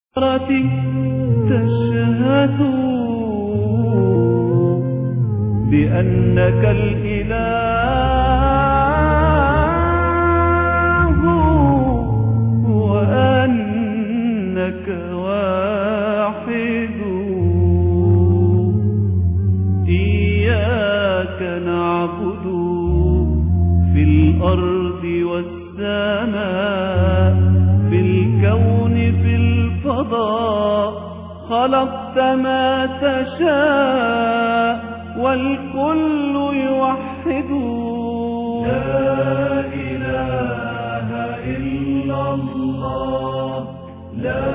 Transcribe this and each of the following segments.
تشهد بأنك الإله وأنك واحد إياك نعبد في الأرض والسماء في الكون في الفضاء خلقت ما تشاء والكل يوحد لا إله إلا الله لا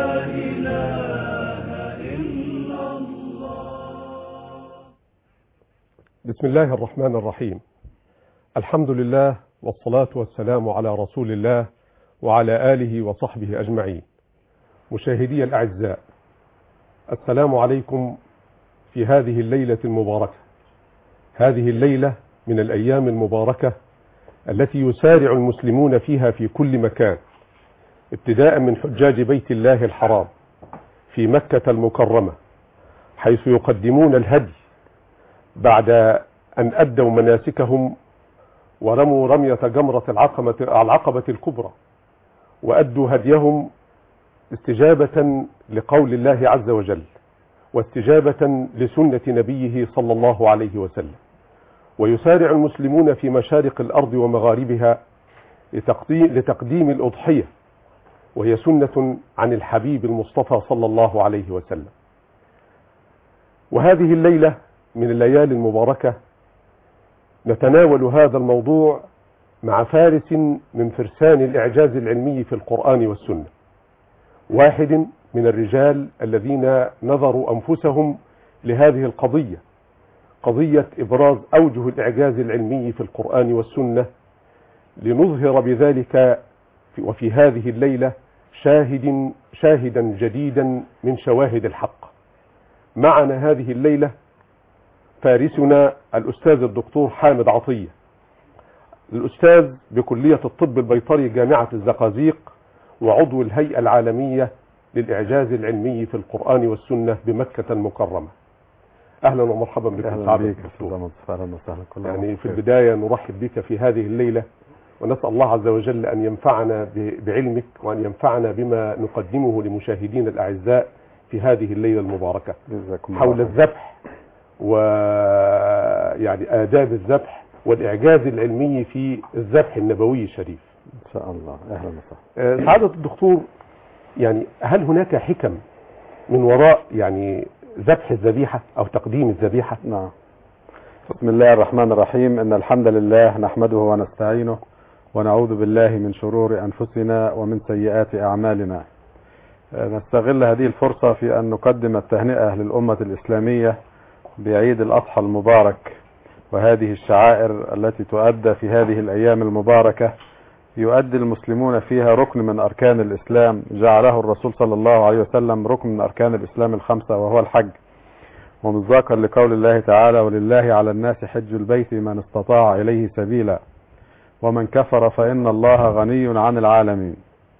إله إلا الله بسم الله الرحمن الرحيم الحمد لله والصلاة والسلام على رسول الله وعلى آله وصحبه أجمعين مشاهدي الأعزاء السلام عليكم في هذه الليلة المباركة هذه الليلة من الأيام المباركة التي يسارع المسلمون فيها في كل مكان ابتداء من حجاج بيت الله الحرام في مكة المكرمة حيث يقدمون الهدي بعد أن أدوا مناسكهم ورموا رمية جمرة العقبة, العقبة الكبرى وأدوا هديهم استجابة لقول الله عز وجل واستجابة لسنة نبيه صلى الله عليه وسلم ويسارع المسلمون في مشارق الأرض ومغاربها لتقديم الأضحية وهي سنة عن الحبيب المصطفى صلى الله عليه وسلم وهذه الليلة من الليالي المباركة نتناول هذا الموضوع مع فارس من فرسان الإعجاز العلمي في القرآن والسنة واحد من الرجال الذين نظروا أنفسهم لهذه القضية قضية إبراز أوجه الإعجاز العلمي في القرآن والسنة لنظهر بذلك وفي هذه الليلة شاهد شاهدا جديدا من شواهد الحق معنا هذه الليلة فارسنا الأستاذ الدكتور حامد عطية الأستاذ بكلية الطب البيطري جامعة الزقازيق وعضو الهيئة العالمية للإعجاز العلمي في القرآن والسنة بمكة المكرمة أهلا ومرحبا بك أهلا بك أهلا وسهلا كل يعني في البداية نرحب بك في هذه الليلة ونسأل الله عز وجل أن ينفعنا بعلمك وأن ينفعنا بما نقدمه لمشاهدين الأعزاء في هذه الليلة المباركة حول الذبح ويعني آداب الذبح والإعجاز العلمي في الذبح النبوي الشريف إن شاء الله أهلا وسهلا سعادة الدكتور يعني هل هناك حكم من وراء يعني ذبح الذبيحة أو تقديم الذبيحة نعم بسم الله الرحمن الرحيم إن الحمد لله نحمده ونستعينه ونعوذ بالله من شرور أنفسنا ومن سيئات أعمالنا نستغل هذه الفرصة في أن نقدم التهنئة للأمة الإسلامية بعيد الأضحى المبارك وهذه الشعائر التي تؤدى في هذه الأيام المباركة يؤدي المسلمون فيها ركن من أركان الإسلام جعله الرسول صلى الله عليه وسلم ركن من أركان الإسلام الخمسة وهو الحج ومصداقا لقول الله تعالى ولله على الناس حج البيت من استطاع إليه سبيلا ومن كفر فإن الله غني عن العالمين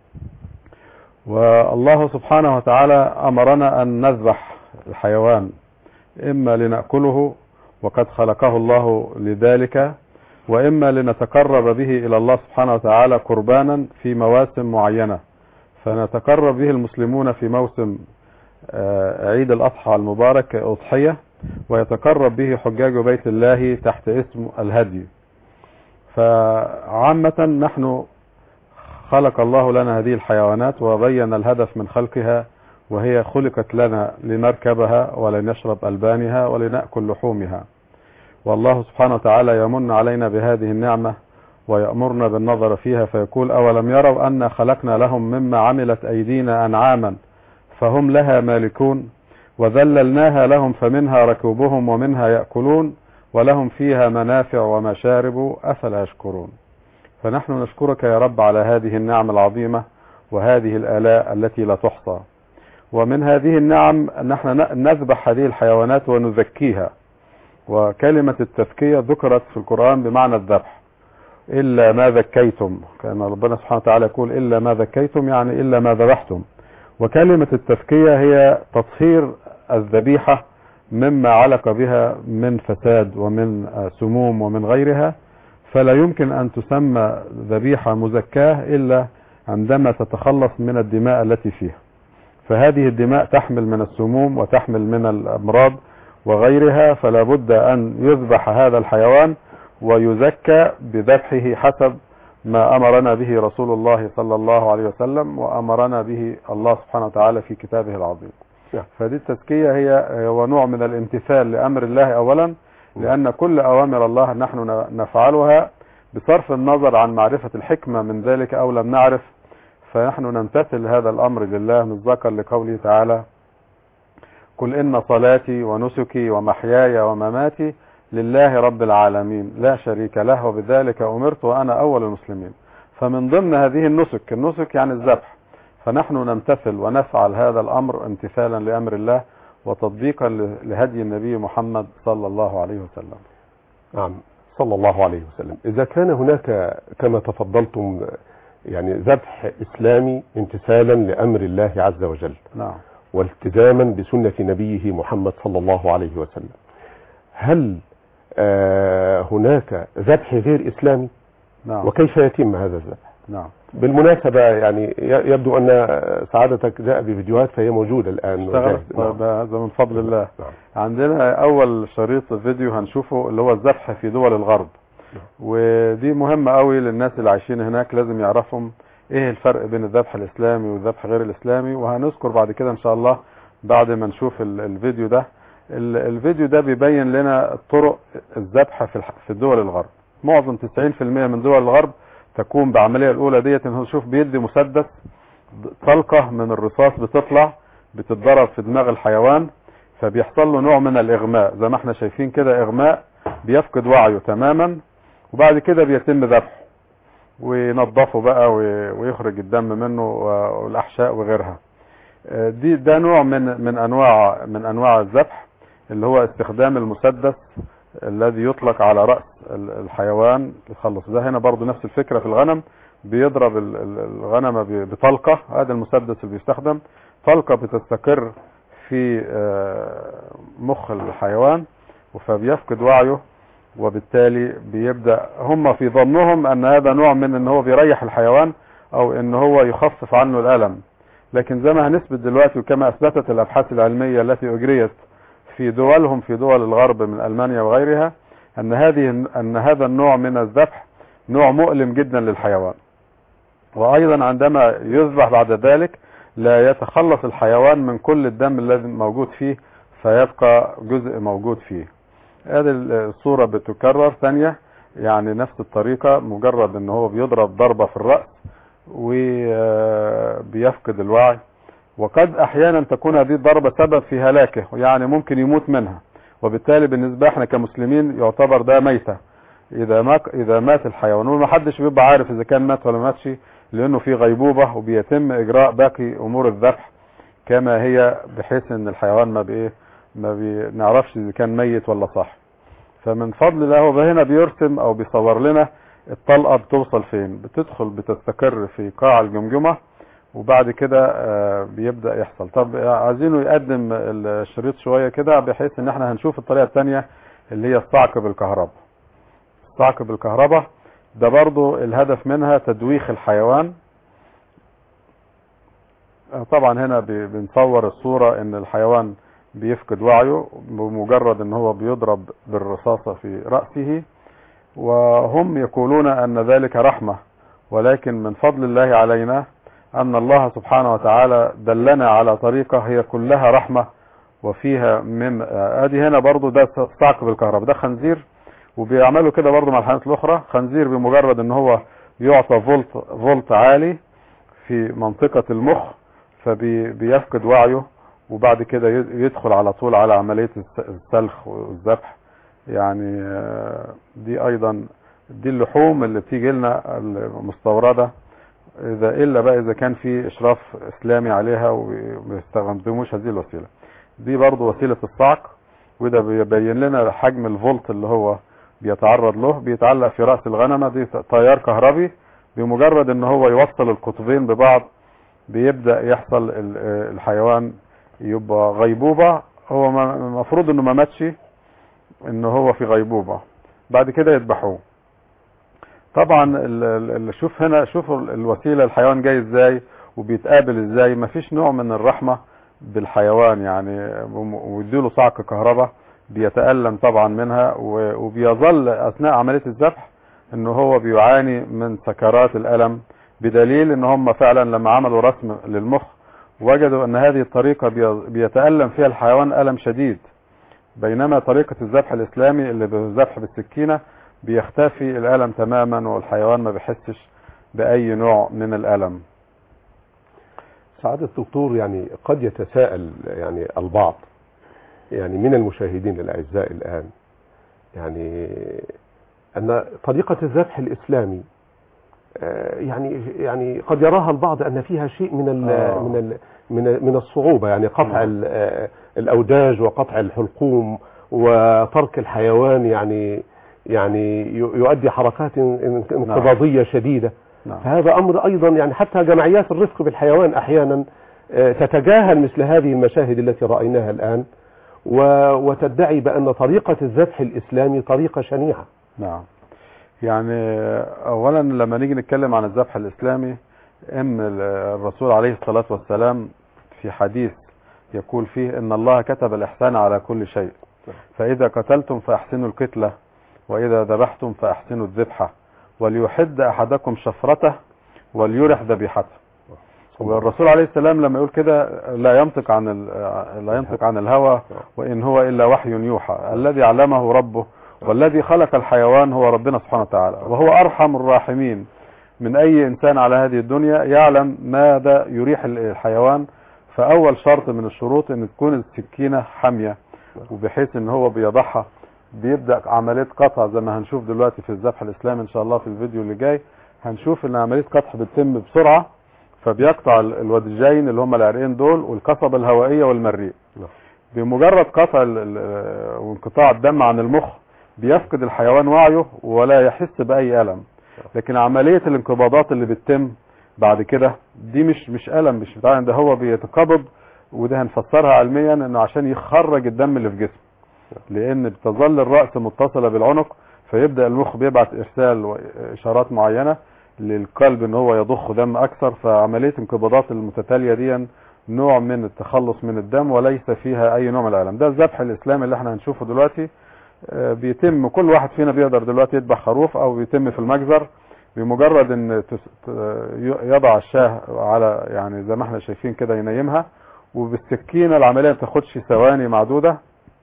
والله سبحانه وتعالى أمرنا أن نذبح الحيوان إما لنأكله وقد خلقه الله لذلك وإما لنتقرب به إلى الله سبحانه وتعالى قربانا في مواسم معينة فنتقرب به المسلمون في موسم عيد الأضحى المبارك أضحية ويتقرب به حجاج بيت الله تحت اسم الهدي فعامة نحن خلق الله لنا هذه الحيوانات وبين الهدف من خلقها وهي خلقت لنا لنركبها ولنشرب ألبانها ولنأكل لحومها والله سبحانه وتعالى يمن علينا بهذه النعمة ويأمرنا بالنظر فيها فيقول أولم يروا أن خلقنا لهم مما عملت أيدينا أنعاما فهم لها مالكون وذللناها لهم فمنها ركوبهم ومنها يأكلون ولهم فيها منافع ومشارب أفلا يشكرون فنحن نشكرك يا رب على هذه النعم العظيمة وهذه الآلاء التي لا تحصى ومن هذه النعم نحن نذبح هذه الحيوانات ونزكيها وكلمة التزكية ذكرت في القرآن بمعنى الذبح إلا ما ذكيتم كان ربنا سبحانه وتعالى يقول إلا ما ذكيتم يعني إلا ما ذبحتم وكلمة التزكية هي تطهير الذبيحة مما علق بها من فساد ومن آه، سموم ومن غيرها فلا يمكن أن تسمى ذبيحة مزكاة إلا عندما تتخلص من الدماء التي فيها فهذه الدماء تحمل من السموم وتحمل من الأمراض وغيرها فلا بد أن يذبح هذا الحيوان ويزكى بذبحه حسب ما أمرنا به رسول الله صلى الله عليه وسلم وأمرنا به الله سبحانه وتعالى في كتابه العظيم نعم. فدي التزكية هي هو نوع من الامتثال لأمر الله أولا لأن كل أوامر الله نحن ن- نفعلها بصرف النظر عن معرفة الحكمة من ذلك أو لم نعرف فنحن نمتثل هذا الأمر لله نتذكر لقوله تعالى قل إن صلاتي ونسكي ومحياي ومماتي لله رب العالمين لا شريك له وبذلك أمرت وأنا أول المسلمين فمن ضمن هذه النسك النسك يعني الذبح فنحن نمتثل ونفعل هذا الأمر امتثالا لأمر الله وتطبيقا ل- لهدي النبي محمد صلى الله عليه وسلم نعم صلى الله عليه وسلم إذا كان هناك كما تفضلتم يعني ذبح إسلامي امتثالا لأمر الله عز وجل نعم والتزاما بسنة نبيه محمد صلى الله عليه وسلم هل آه هناك ذبح غير إسلامي نعم وكيف يتم هذا الذبح نعم بالمناسبة يعني ي- يبدو أن سعادتك جاء بفيديوهات فهي موجودة الآن اشتغلت نعم. طيب هذا من فضل الله نعم. عندنا اول شريط فيديو هنشوفه اللي هو الذبح في دول الغرب نعم. ودي مهمة قوي للناس اللي عايشين هناك لازم يعرفهم ايه الفرق بين الذبح الاسلامي والذبح غير الاسلامي وهنذكر بعد كده ان شاء الله بعد ما نشوف ال- الفيديو ده ال- الفيديو ده بيبين لنا طرق الذبح في الح- في دول الغرب معظم 90% من دول الغرب تقوم بعملية الاولى ديت ان هو شوف بيدي مسدس طلقة من الرصاص بتطلع بتتضرب في دماغ الحيوان فبيحصل له نوع من الاغماء زي ما احنا شايفين كده اغماء بيفقد وعيه تماما وبعد كده بيتم ذبحه وينظفه بقى وي- ويخرج الدم منه و- والاحشاء وغيرها آه، دي ده نوع من من انواع من انواع الذبح اللي هو استخدام المسدس الذي يطلق على راس ال- الحيوان يخلص ده هنا برضو نفس الفكره في الغنم بيضرب ال- ال- الغنمه ب- بطلقه هذا المسدس اللي بيستخدم طلقه بتستقر في آه، مخ الحيوان فبيفقد وعيه وبالتالي بيبدأ هم في ظنهم ان هذا نوع من ان هو بيريح الحيوان او ان هو يخفف عنه الالم لكن زي ما هنثبت دلوقتي وكما اثبتت الابحاث العلمية التي اجريت في دولهم في دول الغرب من المانيا وغيرها ان هذه ان هذا النوع من الذبح نوع مؤلم جدا للحيوان وايضا عندما يذبح بعد ذلك لا يتخلص الحيوان من كل الدم الذي موجود فيه فيبقى جزء موجود فيه هذه الصورة بتكرر ثانية يعني نفس الطريقة مجرد ان هو بيضرب ضربة في الرأس وبيفقد الوعي وقد احيانا تكون هذه الضربة سبب في هلاكه يعني ممكن يموت منها وبالتالي بالنسبة احنا كمسلمين يعتبر ده ميتة اذا ما اذا مات الحيوان وما حدش بيبقى عارف اذا كان مات ولا ماتش لانه في غيبوبة وبيتم اجراء باقي امور الذبح كما هي بحيث ان الحيوان ما بايه ما بنعرفش اذا كان ميت ولا صح فمن فضل الله هو هنا بيرسم او بيصور لنا الطلقة بتوصل فين بتدخل بتستقر في قاع الجمجمة وبعد كده آه، بيبدأ يحصل طب عايزينه يقدم الشريط شوية كده بحيث ان احنا هنشوف الطريقة التانية اللي هي الصعق بالكهرباء الصعق بالكهرباء ده برضو الهدف منها تدويخ الحيوان آه، طبعا هنا بي- بنصور الصورة ان الحيوان بيفقد وعيه بمجرد ان هو بيضرب بالرصاصة في رأسه وهم يقولون ان ذلك رحمة ولكن من فضل الله علينا ان الله سبحانه وتعالى دلنا على طريقة هي كلها رحمة وفيها من ادي هنا برضو ده صعق بالكهرباء ده خنزير وبيعملوا كده برضو مع الحيوانات الاخرى خنزير بمجرد ان هو يعطى فولت فولت عالي في منطقة المخ فبيفقد وعيه وبعد كده يدخل على طول على عملية الس- السلخ والذبح يعني آه، دي ايضا دي اللحوم اللي بتيجي لنا المستوردة اذا الا بقى اذا كان في اشراف اسلامي عليها وما يستخدموش هذه الوسيلة دي برضو وسيلة الصعق وده بيبين لنا حجم الفولت اللي هو بيتعرض له بيتعلق في رأس الغنمة دي تيار كهربي بمجرد ان هو يوصل القطبين ببعض بيبدأ يحصل ال- آه، الحيوان يبقى غيبوبة هو ما- المفروض انه ما ماتش انه هو في غيبوبة بعد كده يذبحوه طبعا ال- ال- ال- شوف هنا شوفوا ال- الوسيلة الحيوان جاي ازاي وبيتقابل ازاي مفيش نوع من الرحمة بالحيوان يعني وم- ويديله صعق كهرباء بيتألم طبعا منها و- وبيظل اثناء عملية الذبح ان هو بيعاني من سكرات الالم بدليل ان هم فعلا لما عملوا رسم للمخ وجدوا ان هذه الطريقة بي- بيتألم فيها الحيوان ألم شديد بينما طريقة الذبح الإسلامي اللي بالذبح بالسكينة بيختفي الألم تماما والحيوان ما بيحسش بأي نوع من الألم سعادة الدكتور يعني قد يتساءل يعني البعض يعني من المشاهدين الأعزاء الآن يعني أن طريقة الذبح الإسلامي آه، يعني يعني قد يراها البعض أن فيها شيء من ال آه. من ال من من الصعوبة يعني قطع نعم. ال- آه، الأوداج وقطع الحلقوم وترك الحيوان يعني يعني ي- يؤدي حركات ان- انقباضية شديدة نعم فهذا أمر أيضا يعني حتى جمعيات الرفق بالحيوان أحيانا آه، تتجاهل مثل هذه المشاهد التي رأيناها الآن و- وتدعي بأن طريقة الذبح الإسلامي طريقة شنيعة نعم يعني اولا لما نيجي نتكلم عن الذبح الاسلامي ان الرسول عليه الصلاة والسلام في حديث يقول فيه ان الله كتب الاحسان على كل شيء فاذا قتلتم فاحسنوا القتلة واذا ذبحتم فاحسنوا الذبحة وليحد احدكم شفرته وليرح ذبيحته والرسول عليه السلام لما يقول كده لا ينطق عن ال- لا ينطق عن الهوى وان هو الا وحي يوحى الذي علمه ربه والذي خلق الحيوان هو ربنا سبحانه وتعالى وهو ارحم الراحمين من اي انسان على هذه الدنيا يعلم ماذا يريح الحيوان فاول شرط من الشروط ان تكون السكينة حامية وبحيث ان هو بيضعها بيبدأ عملية قطع زي ما هنشوف دلوقتي في الذبح الاسلامي ان شاء الله في الفيديو اللي جاي هنشوف ان عملية قطع بتتم بسرعة فبيقطع ال- الودجين اللي هم العرقين دول والقصبة الهوائية والمريء نعم. بمجرد قطع ال- ال- وانقطاع الدم عن المخ بيفقد الحيوان وعيه ولا يحس بأي ألم لكن عملية الانقباضات اللي بتتم بعد كده دي مش مش ألم مش بتاع ده هو بيتقبض وده هنفسرها علميا انه عشان يخرج الدم اللي في جسمه لان بتظل الرأس متصلة بالعنق فيبدأ المخ بيبعت ارسال واشارات معينة للقلب ان هو يضخ دم اكثر فعملية انقباضات المتتالية دي نوع من التخلص من الدم وليس فيها اي نوع من الالم ده الذبح الاسلامي اللي احنا هنشوفه دلوقتي آه، بيتم كل واحد فينا بيقدر دلوقتي يذبح خروف او بيتم في المجزر بمجرد ان تس- ت- يضع الشاه على يعني زي ما احنا شايفين كده ينيمها وبالسكينة العملية ما بتاخدش ثواني معدودة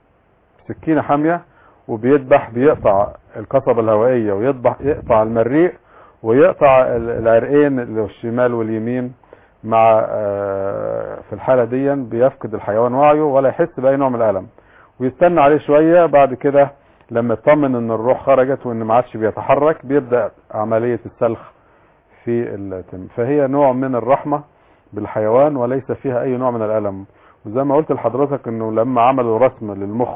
سكينة حامية وبيذبح بيقطع القصبة الهوائية ويذبح يقطع المريء ويقطع ال- العرقين اللي هو الشمال واليمين مع آه، في الحالة دي بيفقد الحيوان وعيه ولا يحس بأي نوع من الألم ويستنى عليه شوية بعد كده لما يطمن ان الروح خرجت وان ما عادش بيتحرك بيبدأ عملية السلخ في التم فهي نوع من الرحمة بالحيوان وليس فيها اي نوع من الألم وزي ما قلت لحضرتك انه لما عملوا رسم للمخ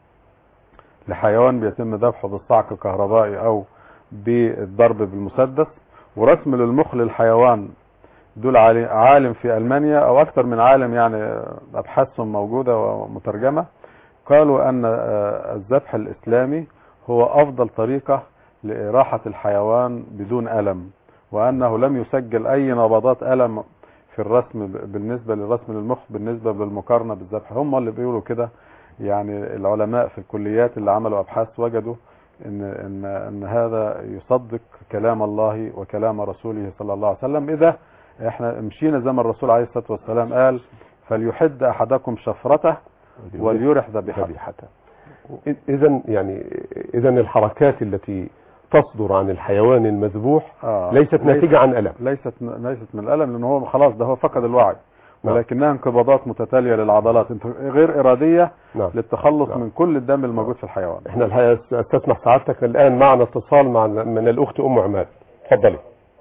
لحيوان بيتم ذبحه بالصعق الكهربائي او بالضرب بالمسدس ورسم للمخ للحيوان دول عالي- عالم في ألمانيا أو أكثر من عالم يعني أبحاثهم موجودة ومترجمة قالوا أن آه، الذبح الإسلامي هو أفضل طريقة لإراحة الحيوان بدون ألم وأنه لم يسجل أي نبضات ألم في الرسم ب- بالنسبة للرسم للمخ بالنسبة بالمقارنة بالذبح هم اللي بيقولوا كده يعني العلماء في الكليات اللي عملوا أبحاث وجدوا إن, إن, إن هذا يصدق كلام الله وكلام رسوله صلى الله عليه وسلم إذا احنا مشينا زي ما الرسول عليه الصلاة والسلام قال فليحد أحدكم شفرته وليرح ذبيحته ذبيحته إذا يعني إذا الحركات التي تصدر عن الحيوان المذبوح آه. ليست ناتجة عن ألم ليست ليست من الألم لأن هو خلاص ده هو فقد الوعي نعم. ولكنها انقباضات متتالية للعضلات انت- غير إرادية نعم للتخلص نعم. من كل الدم الموجود في الحيوان احنا الحقيقة استسمح سعادتك الآن معنا اتصال مع من الأخت أم عماد اتفضلي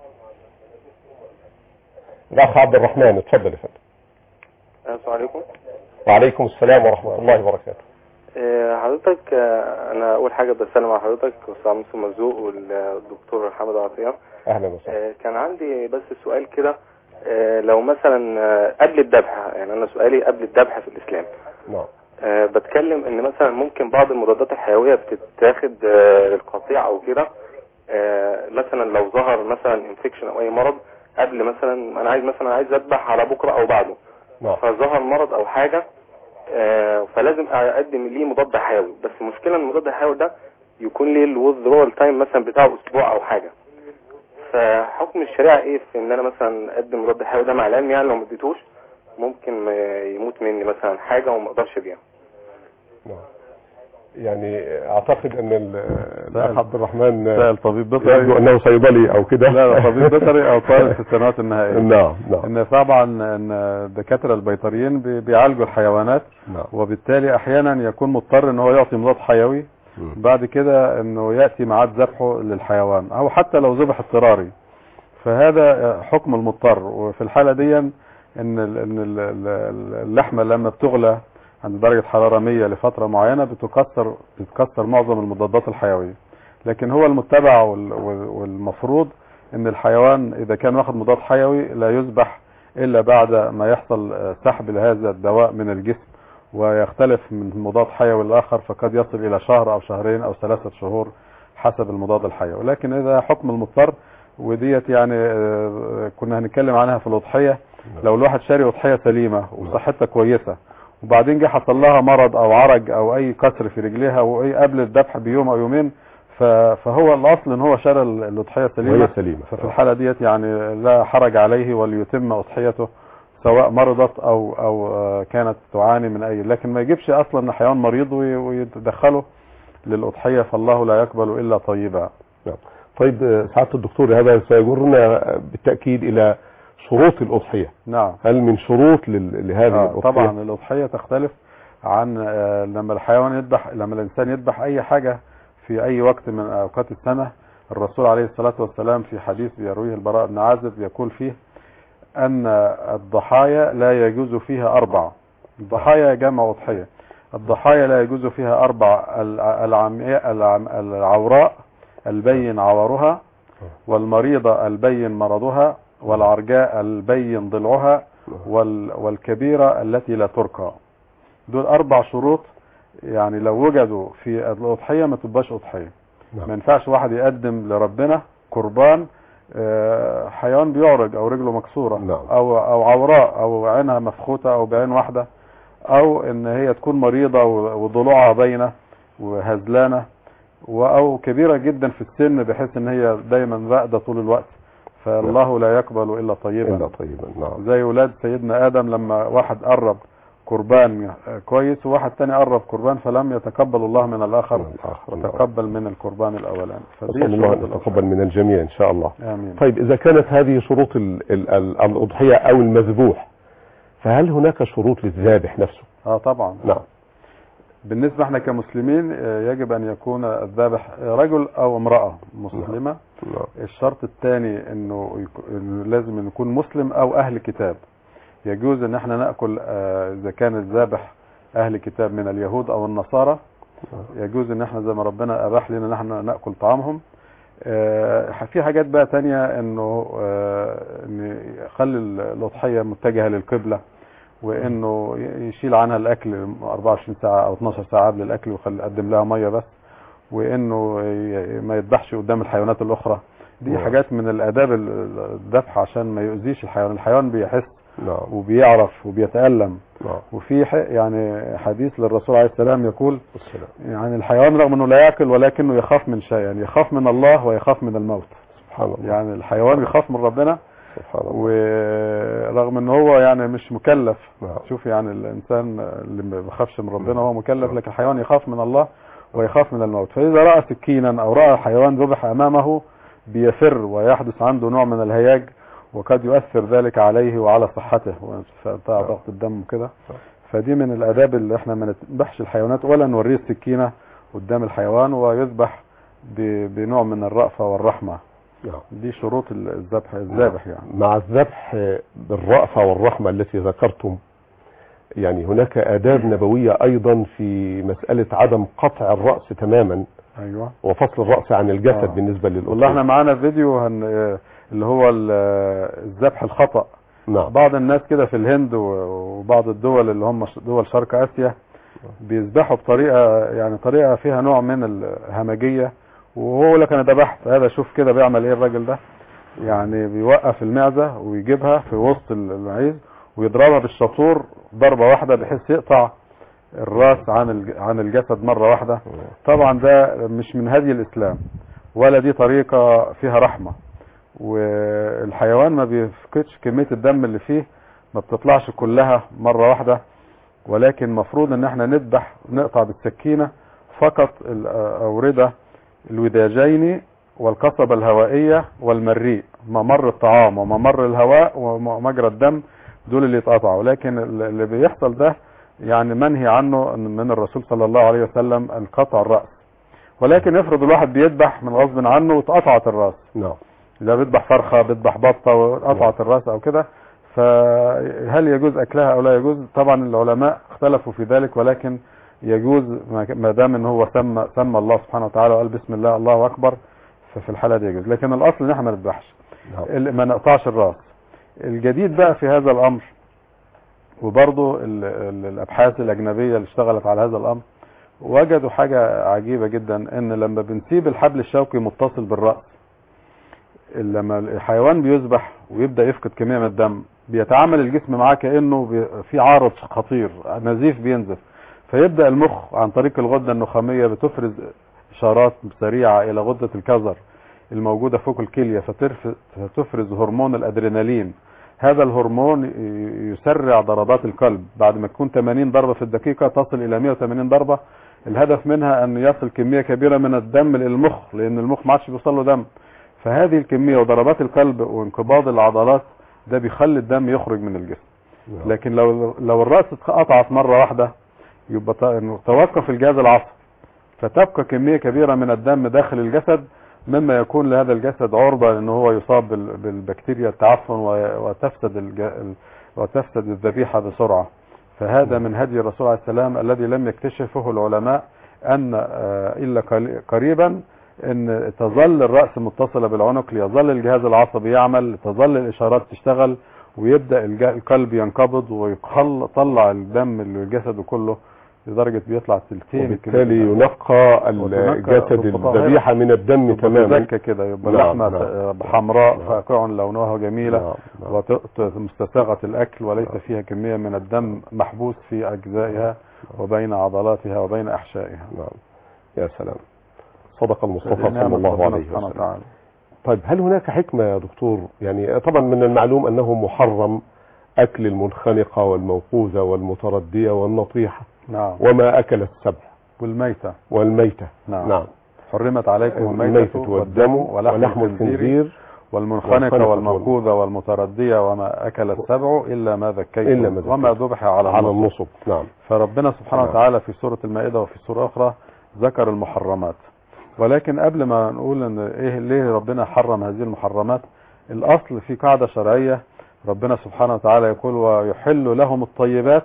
الأخ عبد الرحمن اتفضل يا فندم السلام عليكم وعليكم السلام ورحمة الله وبركاته آه، حضرتك آه، انا اول حاجه بسلم على حضرتك استاذ مصطفى مرزوق والدكتور حمد عطيه أهلا وسهلا آه، كان عندي بس سؤال كده آه، لو مثلا آه، قبل الذبح يعني انا سؤالي قبل الذبح في الاسلام نعم آه، بتكلم ان مثلا ممكن بعض المضادات الحيويه بتتاخد آه، للقطيع او كده آه، مثلا لو ظهر مثلا انفكشن او اي مرض قبل مثلا انا عايز مثلا عايز اذبح على بكره او بعده نعم فظهر مرض او حاجه آه، فلازم اقدم ليه مضاد حيوي بس المشكله ان المضاد الحيوي ده يكون ليه الوذرول تايم مثلا بتاعه اسبوع او حاجه فحكم الشريعه ايه في ان انا مثلا اقدم مضاد حيوي ده مع العلم يعني لو ما اديتوش ممكن ما يموت مني مثلا حاجه وما اقدرش بيها نعم يعني اعتقد ان ال- الاخ عبد الرحمن سأل طبيب يبدو بيطري انه صيدلي او كده لا لا طبيب بيطري او طالب في السنوات النهائية نعم نعم ان طبعا ان الدكاتره البيطريين بي- بيعالجوا الحيوانات نعم وبالتالي احيانا يكون مضطر ان هو يعطي مضاد حيوي مم. بعد كده انه ياتي ميعاد ذبحه للحيوان او حتى لو ذبح اضطراري فهذا حكم المضطر وفي الحاله دي ان ال- ان ال- ال- اللحمه لما بتغلى عند درجه حراره 100 لفتره معينه بتكسر بتكسر معظم المضادات الحيويه لكن هو المتبع وال- وال- والمفروض ان الحيوان اذا كان واخد مضاد حيوي لا يذبح الا بعد ما يحصل آه، سحب لهذا الدواء من الجسم ويختلف من مضاد حيوي لآخر فقد يصل إلى شهر أو شهرين أو ثلاثة شهور حسب المضاد الحيوي لكن إذا حكم المضطر وديت يعني آه، كنا هنتكلم عنها في الأضحية لو الواحد شاري أضحية سليمة وصحتها كويسة وبعدين جه حصل لها مرض أو عرج أو أي كسر في رجليها وأي قبل الذبح بيوم أو يومين ف- فهو الأصل إن هو شارى ال- الأضحية سليمة وهي سليمة ففي الحالة ديت يعني لا حرج عليه وليتم أضحيته سواء مرضت او او آه، كانت تعاني من اي لكن ما يجيبش اصلا حيوان مريض وي- ويدخله للاضحيه فالله لا يقبل الا طيبا طيب آه، سعادة الدكتور هذا سيجرنا بالتأكيد إلى شروط الأضحية نعم هل من شروط لل- لهذه آه الأضحية طبعا الاضحيه تختلف عن آه، لما الحيوان يذبح لما الانسان يذبح اي حاجه في اي وقت من اوقات السنه الرسول عليه الصلاه والسلام في حديث بيرويه البراء بن عازب يقول فيه ان الضحايا لا يجوز فيها اربع الضحايا جمع اضحيه الضحايا لا يجوز فيها اربع الع- العمياء العم- العوراء البين عورها والمريضه البين مرضها والعرجاء البين ضلعها وال والكبيرة التي لا ترقى دول أربع شروط يعني لو وجدوا في الأضحية ما تبقاش أضحية نعم. ما ينفعش واحد يقدم لربنا قربان آه، حيوان بيعرج أو رجله مكسورة نعم. أو أو عوراء أو عينها مفخوتة أو بعين واحدة أو إن هي تكون مريضة و- وضلوعها باينة وهزلانة و- أو كبيرة جدا في السن بحيث إن هي دايما راقدة طول الوقت فالله لا يقبل إلا طيبا إلا طيبا نعم زي ولاد سيدنا ادم لما واحد قرب قربان كويس وواحد تاني قرب قربان فلم يتقبل الله من الاخر من الآخر نعم. وتقبل من القربان الاولاني فدي نسأل الله شروط أن يتقبل من الجميع إن شاء الله الأضحية. امين طيب إذا كانت هذه شروط ال ال ال الأضحية أو المذبوح فهل هناك شروط للذابح نفسه اه طبعا نعم بالنسبه احنا كمسلمين آه، يجب ان يكون الذابح رجل او امراه مسلمه نعم الشرط الثاني انه يك- إنه لازم إنه يكون مسلم او اهل كتاب يجوز ان احنا ناكل آه، اذا كان الذابح اهل كتاب من اليهود او النصارى يجوز ان احنا زي ما ربنا اباح لنا ان احنا ناكل طعامهم آه، في حاجات بقى تانية انه آه، ان يخلي الاضحيه متجهه للقبله وانه يشيل عنها الاكل 24 ساعه او 12 ساعه قبل الاكل ويخلي يقدم لها ميه بس وانه ي- ما يذبحش قدام الحيوانات الاخرى دي نعم. حاجات من الاداب ال- الذبح عشان ما يؤذيش الحيوان الحيوان بيحس نعم وبيعرف وبيتألم نعم وفي ح- يعني حديث للرسول عليه السلام يقول والسلام يعني الحيوان رغم انه لا ياكل ولكنه يخاف من شيء يعني يخاف من الله ويخاف من الموت سبحان الله يعني الحيوان يخاف من ربنا سبحان الله ورغم ان هو يعني مش مكلف نعم شوف يعني الانسان اللي ما بيخافش من ربنا هو مكلف لكن الحيوان يخاف من الله ويخاف من الموت فاذا راى سكينا او راى حيوان ذبح امامه بيفر ويحدث عنده نوع من الهياج وقد يؤثر ذلك عليه وعلى صحته وارتفاع ضغط الدم وكده فدي من الاداب اللي احنا ما نذبحش الحيوانات ولا نوريه السكينه قدام الحيوان ويذبح ب- بنوع من الرأفة والرحمة نعم دي شروط الذبح الذابح يعني مع الذبح بالرأفة والرحمة التي ذكرتم يعني هناك آداب نبوية أيضا في مسألة عدم قطع الرأس تماما ايوه وفصل الرأس عن الجسد آه. بالنسبة للأضحية والله احنا معانا فيديو هن... اللي هو ال- الذبح الخطأ نعم بعض الناس كده في الهند و- وبعض الدول اللي هم ش- دول شرق اسيا بيذبحوا بطريقه يعني طريقه فيها نوع من الهمجيه وهو يقول لك انا ذبحت هذا شوف كده بيعمل ايه الراجل ده يعني بيوقف المعزه ويجيبها في وسط ال- المعيز ويضربها بالشاطور ضربه واحده بحيث يقطع الراس عن الج- عن الجسد مره واحده طبعا ده مش من هدي الاسلام ولا دي طريقه فيها رحمه والحيوان ما بيفقدش كميه الدم اللي فيه ما بتطلعش كلها مره واحده ولكن المفروض ان احنا نذبح نقطع بالسكينه فقط الاورده الوداجين والقصبة الهوائية والمريء ممر الطعام وممر الهواء ومجرى الدم دول اللي يتقطعوا لكن اللي بيحصل ده يعني منهي عنه من الرسول صلى الله عليه وسلم القطع الرأس ولكن افرض الواحد بيذبح من غصب عنه واتقطعت الراس نعم اذا بيذبح فرخه بيذبح بطه واتقطعت الراس او كده فهل يجوز اكلها او لا يجوز طبعا العلماء اختلفوا في ذلك ولكن يجوز ما دام ان هو سمى سمى الله سبحانه وتعالى وقال بسم الله الله اكبر ففي الحاله دي يجوز لكن الاصل ان احنا ما نذبحش نعم ال- ما نقطعش الراس الجديد بقى في هذا الامر وبرضه ال- ال- الابحاث الاجنبيه اللي اشتغلت على هذا الامر وجدوا حاجه عجيبه جدا ان لما بنسيب الحبل الشوكي متصل بالراس لما الحيوان بيذبح ويبدا يفقد كميه من الدم بيتعامل الجسم معاه كانه بي- في عارض خطير نزيف بينزف فيبدا المخ عن طريق الغده النخاميه بتفرز اشارات سريعه الى غده الكظر الموجوده فوق الكليه فترف- فتفرز هرمون الادرينالين هذا الهرمون ي- يسرع ضربات القلب بعد ما تكون 80 ضربه في الدقيقه تصل الى 180 ضربه الهدف منها ان يصل كميه كبيره من الدم للمخ لان المخ ما عادش بيوصل له دم فهذه الكميه وضربات القلب وانقباض العضلات ده بيخلي الدم يخرج من الجسم نعم. لكن لو لو الراس اتقطعت مره واحده يبقى ط- إنه توقف الجهاز العصبي فتبقى كميه كبيره من الدم داخل الجسد مما يكون لهذا الجسد عرضه ان هو يصاب بال- بالبكتيريا التعفن و- وتفسد الج... ال- وتفسد الذبيحه بسرعه فهذا من هدي الرسول عليه السلام الذي لم يكتشفه العلماء ان آه، الا قل- قريبا ان تظل الراس متصله بالعنق ليظل الجهاز العصبي يعمل تظل الاشارات تشتغل ويبدا الج- القلب ينقبض ويطلع الدم اللي جسده كله لدرجه بيطلع تلتين وبالتالي كده. ينقى وتنقى الجسد بالطهارة. الذبيحه من الدم يبقى تماما مزكى كده يبقى نعم، لحمه نعم. حمراء نعم. فاقع لونها جميله نعم، نعم. ومستساغه الاكل وليس فيها كميه من الدم محبوس في اجزائها وبين عضلاتها وبين احشائها نعم يا سلام صدق المصطفى هذه صلى نعمة الله ربنا عليه سبحانه وسلم وتعالى طيب هل هناك حكمة يا دكتور يعني طبعا من المعلوم أنه محرم أكل المنخنقة والموقوذة والمتردية والنطيحة نعم وما أكل السبع والميتة والميتة نعم, نعم حرمت عليكم الميتة الميتة والدم ولحم الخنزير والمنخنقة والخنقة والموقوذة والمتردية وما أكل السبع إلا ما ذكيتم إلا ما ذكيتم. وما ذبح على على النصب النصب نعم فربنا سبحانه نعم. وتعالى في سورة المائدة وفي سورة أخرى ذكر المحرمات ولكن قبل ما نقول ان ايه ليه ربنا حرم هذه المحرمات الاصل في قاعدة شرعية ربنا سبحانه وتعالى يقول ويحل لهم الطيبات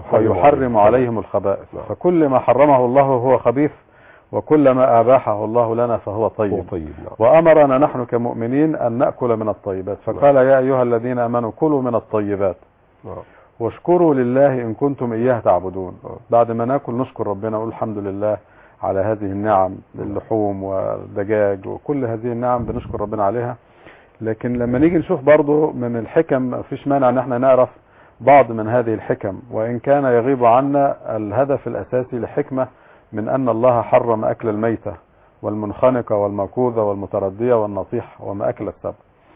ويحرم عليهم الخبائث نعم. فكل ما حرمه الله هو خبيث وكل ما اباحه الله لنا فهو هو طيب طيب نعم وامرنا نحن كمؤمنين ان ناكل من الطيبات فقال يا ايها الذين امنوا كلوا من الطيبات نعم. واشكروا لله ان كنتم اياه تعبدون آه. بعد ما ناكل نشكر ربنا ونقول الحمد لله على هذه النعم اللحوم والدجاج وكل هذه النعم بنشكر ربنا عليها لكن لما نيجي نشوف برضو من الحكم مفيش مانع ان احنا نعرف بعض من هذه الحكم وان كان يغيب عنا الهدف الاساسي لحكمة من ان الله حرم اكل الميتة والمنخنقة والموقوذة والمتردية والنطيح وما اكل السبع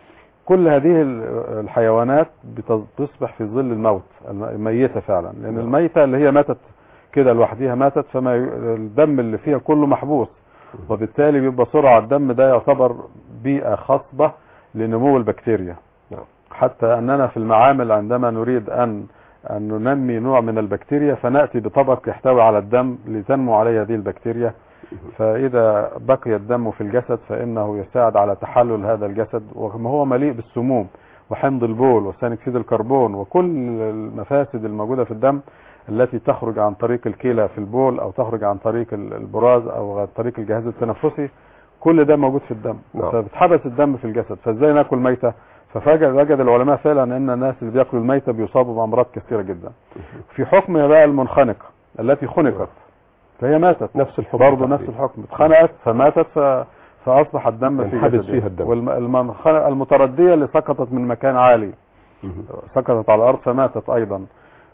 كل هذه ال- الحيوانات بتصبح في ظل الموت الم- ميتة فعلا لان نعم. الميتة اللي هي ماتت كده لوحدها ماتت فما ي- الدم اللي فيها كله محبوس وبالتالي بيبقى سرعة الدم ده يعتبر بيئة خصبة لنمو البكتيريا نعم. حتى أننا في المعامل عندما نريد أن أن ننمي نوع من البكتيريا فنأتي بطبق يحتوي على الدم لتنمو عليه هذه البكتيريا فإذا بقي الدم في الجسد فإنه يساعد على تحلل هذا الجسد وما هو مليء بالسموم وحمض البول وثاني أكسيد الكربون وكل المفاسد الموجودة في الدم التي تخرج عن طريق الكلى في البول أو تخرج عن طريق ال- البراز أو عن طريق الجهاز التنفسي كل ده موجود في الدم نعم. فبتحبس الدم في الجسد فازاي ناكل ميتة ففجأة وجد العلماء فعلا ان الناس اللي بياكلوا الميتة بيصابوا بامراض كثيرة جدا في حكم بقى المنخنقة التي خنقت فهي ماتت نفس الحكم برضه نفس الحكم اتخنقت فماتت ف... فاصبح الدم في انحبس جسدها. فيها الدم. والمنخنقة المتردية اللي سقطت من مكان عالي مهم. سقطت على الارض فماتت ايضا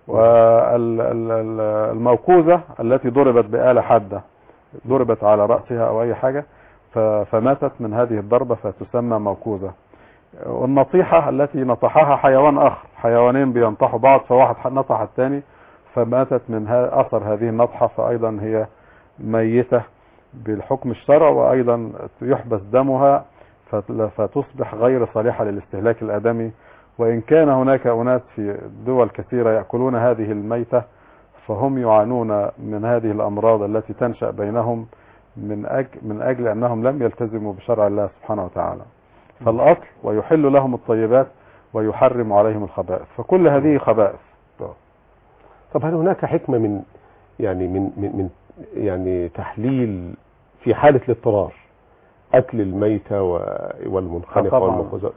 والموقوذة التي ضربت بآلة حادة ضربت على رأسها او اي حاجة ف- فماتت من هذه الضربة فتسمى موقوذة والنطيحة التي نطحها حيوان اخر حيوانين بينطحوا بعض فواحد نطح الثاني فماتت من ها- اثر هذه النطحة فايضا هي ميتة بالحكم الشرعي وايضا يحبس دمها فت- فتصبح غير صالحة للاستهلاك الادمي وان كان هناك اناس في دول كثيرة يأكلون هذه الميتة فهم يعانون من هذه الامراض التي تنشأ بينهم من أجل, من اجل انهم لم يلتزموا بشرع الله سبحانه وتعالى فالاصل ويحل لهم الطيبات ويحرم عليهم الخبائث فكل هذه خبائث طب هل هناك حكمة من يعني من من, من يعني تحليل في حالة الاضطرار أكل الميتة و- والمنخنقة طبعاً. والمخوذة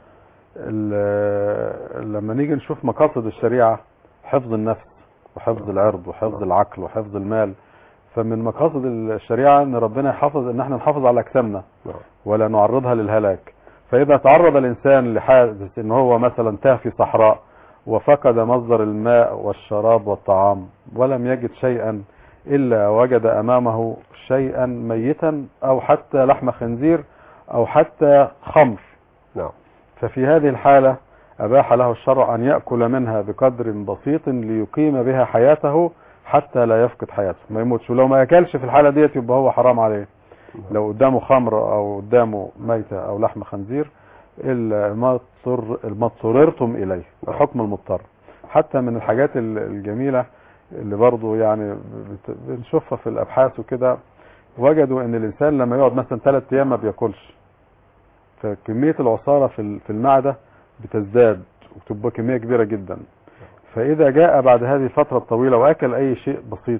ال- لما نيجي نشوف مقاصد الشريعة حفظ النفس وحفظ العرض وحفظ العقل وحفظ المال فمن مقاصد الشريعة ان ربنا يحافظ ان احنا نحافظ على اجسامنا نعم. ولا نعرضها للهلاك فاذا تعرض الانسان لحادث ان هو مثلا تاه في صحراء وفقد مصدر الماء والشراب والطعام ولم يجد شيئا الا وجد امامه شيئا ميتا او حتى لحم خنزير او حتى خمر نعم ففي هذه الحالة أباح له الشرع أن يأكل منها بقدر بسيط ليقيم بها حياته حتى لا يفقد حياته ما يموتش ولو ما أكلش في الحالة ديت يبقى هو حرام عليه لو قدامه خمر أو قدامه ميتة أو لحم خنزير إلا ما اضطر ما اضطررتم إليه بحكم المضطر حتى من الحاجات ال- الجميلة اللي برضو يعني بت- بنشوفها في الأبحاث وكده وجدوا ان الانسان لما يقعد مثلا ثلاث ايام ما بياكلش فكمية العصارة في ال- في المعدة بتزداد وتبقى كمية كبيرة جدا فإذا جاء بعد هذه الفترة الطويلة وأكل أي شيء بسيط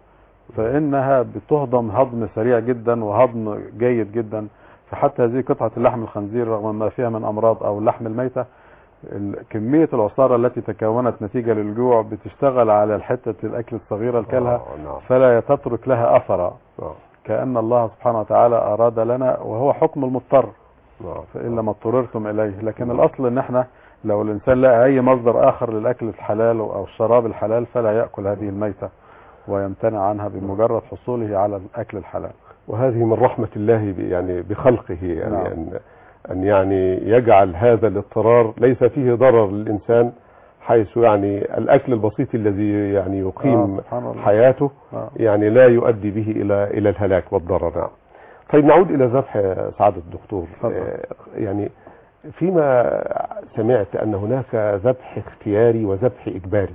فإنها بتهضم هضم سريع جدا وهضم جيد جدا فحتى هذه قطعة اللحم الخنزير رغم ما فيها من أمراض أو اللحم الميتة ال- كمية العصارة التي تكونت نتيجة للجوع بتشتغل على الحتة الأكل الصغيرة الكلها آه، نعم فلا تترك لها أثرا نعم كأن الله سبحانه وتعالى أراد لنا وهو حكم المضطر نعم فإلا ما اضطررتم إليه لكن الأصل إن احنا لو الإنسان لقى أي مصدر آخر للأكل الحلال أو الشراب الحلال فلا يأكل هذه الميتة ويمتنع عنها بمجرد حصوله على الأكل الحلال وهذه من رحمة الله ب- يعني بخلقه يعني نعم. أن أن يعني يجعل هذا الاضطرار ليس فيه ضرر للإنسان حيث يعني الأكل البسيط الذي يعني آه، يقيم سبحان الله. حياته آه. يعني لا يؤدي به إلى إلى الهلاك والضرر نعم طيب نعود إلى ذبح سعادة الدكتور اتفضل. آه، يعني فيما سمعت أن هناك ذبح اختياري وذبح إجباري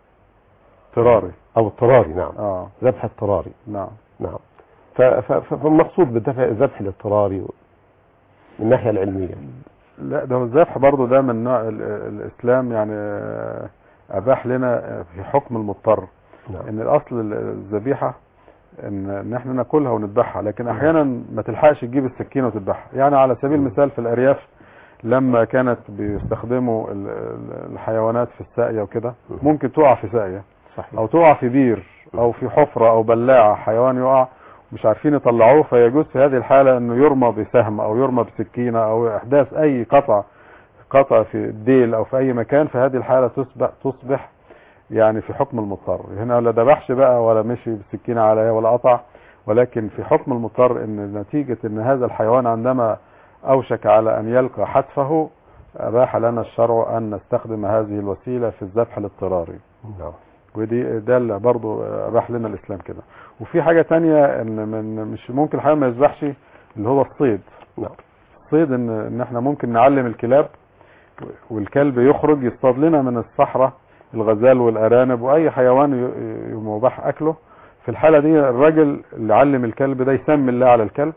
اضطراري أو اضطراري نعم اه ذبح اضطراري نعم نعم ف- ف- ف- فالمقصود بالذبح الذبح الاضطراري من الناحية العلمية لا ده هو الذبح برضه ده من نوع ال- الإسلام يعني آه، أباح لنا في حكم المضطر نعم ان الاصل ال- الذبيحه ان ان احنا ناكلها ونذبحها لكن احيانا ما تلحقش تجيب السكينه وتذبحها يعني على سبيل المثال في الارياف لما كانت بيستخدموا ال- ال- الحيوانات في الساقيه وكده ممكن تقع في ساقيه صحيح او تقع في بير او في حفره او بلاعه حيوان يقع مش عارفين يطلعوه فيجوز في هذه الحاله انه يرمى بسهم او يرمى بسكينه او احداث اي قطع قطع في الديل او في اي مكان في هذه الحاله تصبح تصبح يعني في حكم المضطر هنا لا ذبحش بقى ولا مشي بالسكينه عليها ولا قطع ولكن في حكم المضطر ان نتيجه ان هذا الحيوان عندما اوشك على ان يلقى حتفه اباح لنا الشرع ان نستخدم هذه الوسيله في الذبح الاضطراري نعم ودي ده اللي برضه اباح لنا الاسلام كده وفي حاجه تانية ان من مش ممكن الحيوان ما يذبحش اللي هو الصيد نعم الصيد ان ان احنا ممكن نعلم الكلاب والكلب يخرج يصطاد لنا من الصحراء الغزال والارانب واي حيوان ي- ي- مباح اكله في الحاله دي الراجل اللي علم الكلب ده يسمي الله على الكلب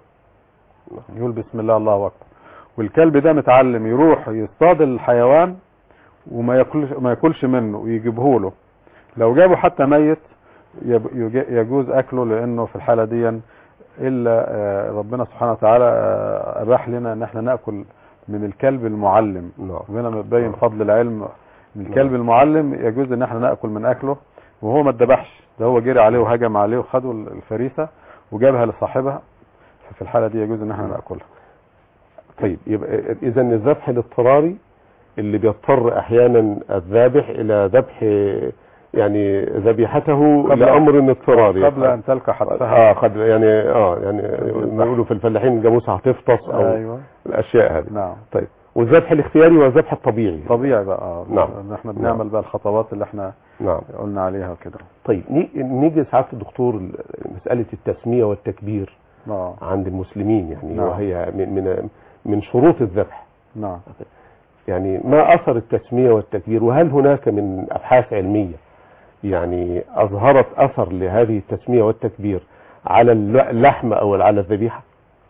يقول بسم الله الله اكبر والكلب ده متعلم يروح يصطاد الحيوان وما ياكلش ما ياكلش منه ويجيبه له لو جابه حتى ميت يب- يج- يجوز اكله لانه في الحاله دي الا آه، ربنا سبحانه وتعالى آه، اباح لنا ان احنا ناكل من الكلب المعلم نعم وهنا مبين فضل العلم من الكلب المعلم يجوز ان احنا ناكل من اكله وهو ما اتذبحش ده هو جري عليه وهجم عليه وخدوا الفريسه وجابها لصاحبها ففي الحاله دي يجوز ان احنا ناكلها طيب يبقى اذا الذبح الاضطراري اللي بيضطر احيانا الذابح الى ذبح يعني ذبيحته قبل- لامر اضطراري قبل ان تلقى حتفها اه قد يعني اه يعني ما يقولوا في الفلاحين الجاموسه هتفطس او ايوه الاشياء هذه نعم طيب والذبح الاختياري والذبح الطبيعي طبيعي بقى اه نعم. ان احنا بنعمل بقى الخطوات اللي احنا نعم قلنا عليها كده طيب ني- نيجي ساعات الدكتور ل- مساله التسميه والتكبير اه عند المسلمين يعني نعم. وهي من من من شروط الذبح نعم يعني ما اثر التسميه والتكبير وهل هناك من ابحاث علميه يعني اظهرت اثر لهذه التسميه والتكبير على الل- اللحم او على الذبيحه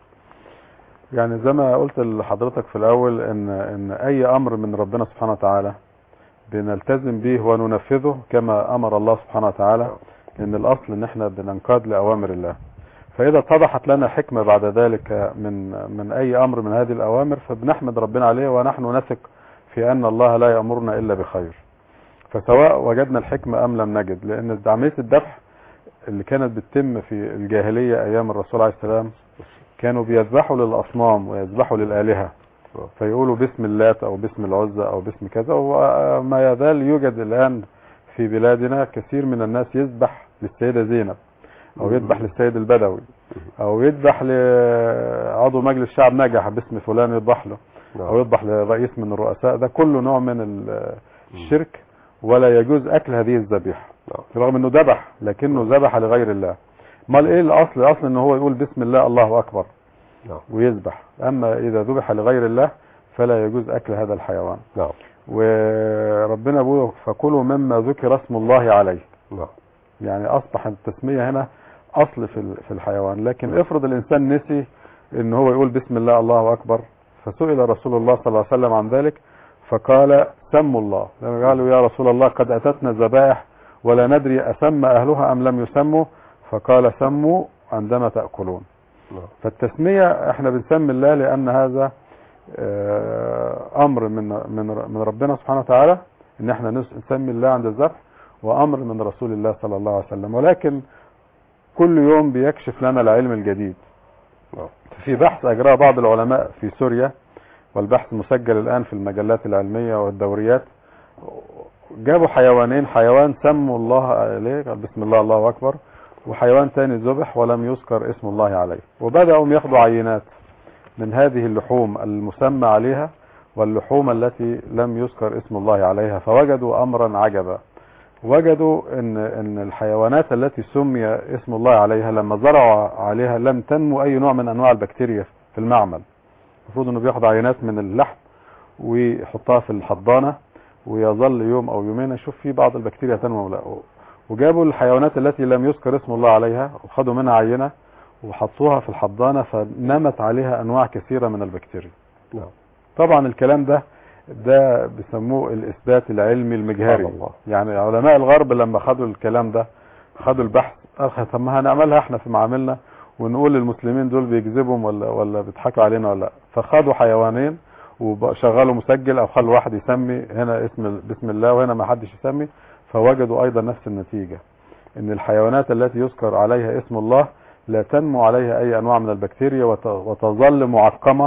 يعني زي ما قلت لحضرتك في الاول ان ان اي امر من ربنا سبحانه وتعالى بنلتزم به وننفذه كما امر الله سبحانه وتعالى لان الاصل ان احنا بننقاد لاوامر الله فاذا اتضحت لنا حكمه بعد ذلك من من اي امر من هذه الاوامر فبنحمد ربنا عليه ونحن نثق في ان الله لا يامرنا الا بخير فسواء وجدنا الحكمه ام لم نجد لان عمليه الذبح اللي كانت بتتم في الجاهليه ايام الرسول عليه السلام كانوا بيذبحوا للاصنام ويذبحوا للالهه فيقولوا باسم اللات او باسم العزى او باسم كذا وما يزال يوجد الان في بلادنا كثير من الناس يذبح للسيده زينب او يذبح للسيد البدوي او يذبح لعضو مجلس شعب نجح باسم فلان يذبح له او يذبح لرئيس من الرؤساء ده كله نوع من ال- الشرك ولا يجوز اكل هذه الذبيحه رغم انه ذبح لكنه ذبح لغير الله امال ايه الاصل الاصل ان هو يقول بسم الله الله اكبر نعم. ويذبح اما اذا ذبح لغير الله فلا يجوز اكل هذا الحيوان نعم وربنا بيقول فكلوا مما ذكر اسم الله عليه نعم يعني اصبح التسميه هنا اصل في ال- في الحيوان لكن افرض الانسان نسي ان هو يقول بسم الله الله اكبر فسئل رسول الله صلى الله عليه وسلم عن ذلك فقال سموا الله لما قالوا يا رسول الله قد اتتنا ذبائح ولا ندري اسمى اهلها ام لم يسموا فقال سموا عندما تاكلون نعم. فالتسميه احنا بنسمي الله لان هذا آه، امر من من من ربنا سبحانه وتعالى ان احنا نس- نسمي الله عند الذبح وامر من رسول الله صلى الله عليه وسلم ولكن كل يوم بيكشف لنا العلم الجديد نعم. في بحث اجراه بعض العلماء في سوريا والبحث مسجل الان في المجلات العلميه والدوريات جابوا حيوانين حيوان سموا الله عليه قال بسم الله الله اكبر وحيوان تاني ذبح ولم يذكر اسم الله عليه وبداوا ياخدوا عينات من هذه اللحوم المسمى عليها واللحوم التي لم يذكر اسم الله عليها فوجدوا امرا عجبا وجدوا ان ان الحيوانات التي سمي اسم الله عليها لما زرعوا عليها لم تنمو اي نوع من انواع البكتيريا في المعمل المفروض انه بياخد عينات من اللحم ويحطها في الحضانه ويظل يوم او يومين يشوف في بعض البكتيريا تنمو ولا لا وجابوا الحيوانات التي لم يذكر اسم الله عليها وخدوا منها عينه وحطوها في الحضانه فنمت عليها انواع كثيره من البكتيريا نعم طبعا الكلام ده ده بيسموه الاثبات العلمي المجهري سبحان الله. يعني علماء الغرب لما خدوا الكلام ده خدوا البحث قال طب ما هنعملها احنا في معاملنا ونقول للمسلمين دول بيكذبهم ولا ولا بيضحكوا علينا ولا لا فخدوا حيوانين وشغلوا مسجل او خلوا واحد يسمي هنا اسم بسم الله وهنا ما حدش يسمي فوجدوا ايضا نفس النتيجه ان الحيوانات التي يذكر عليها اسم الله لا تنمو عليها اي انواع من البكتيريا وت- وتظل معقمه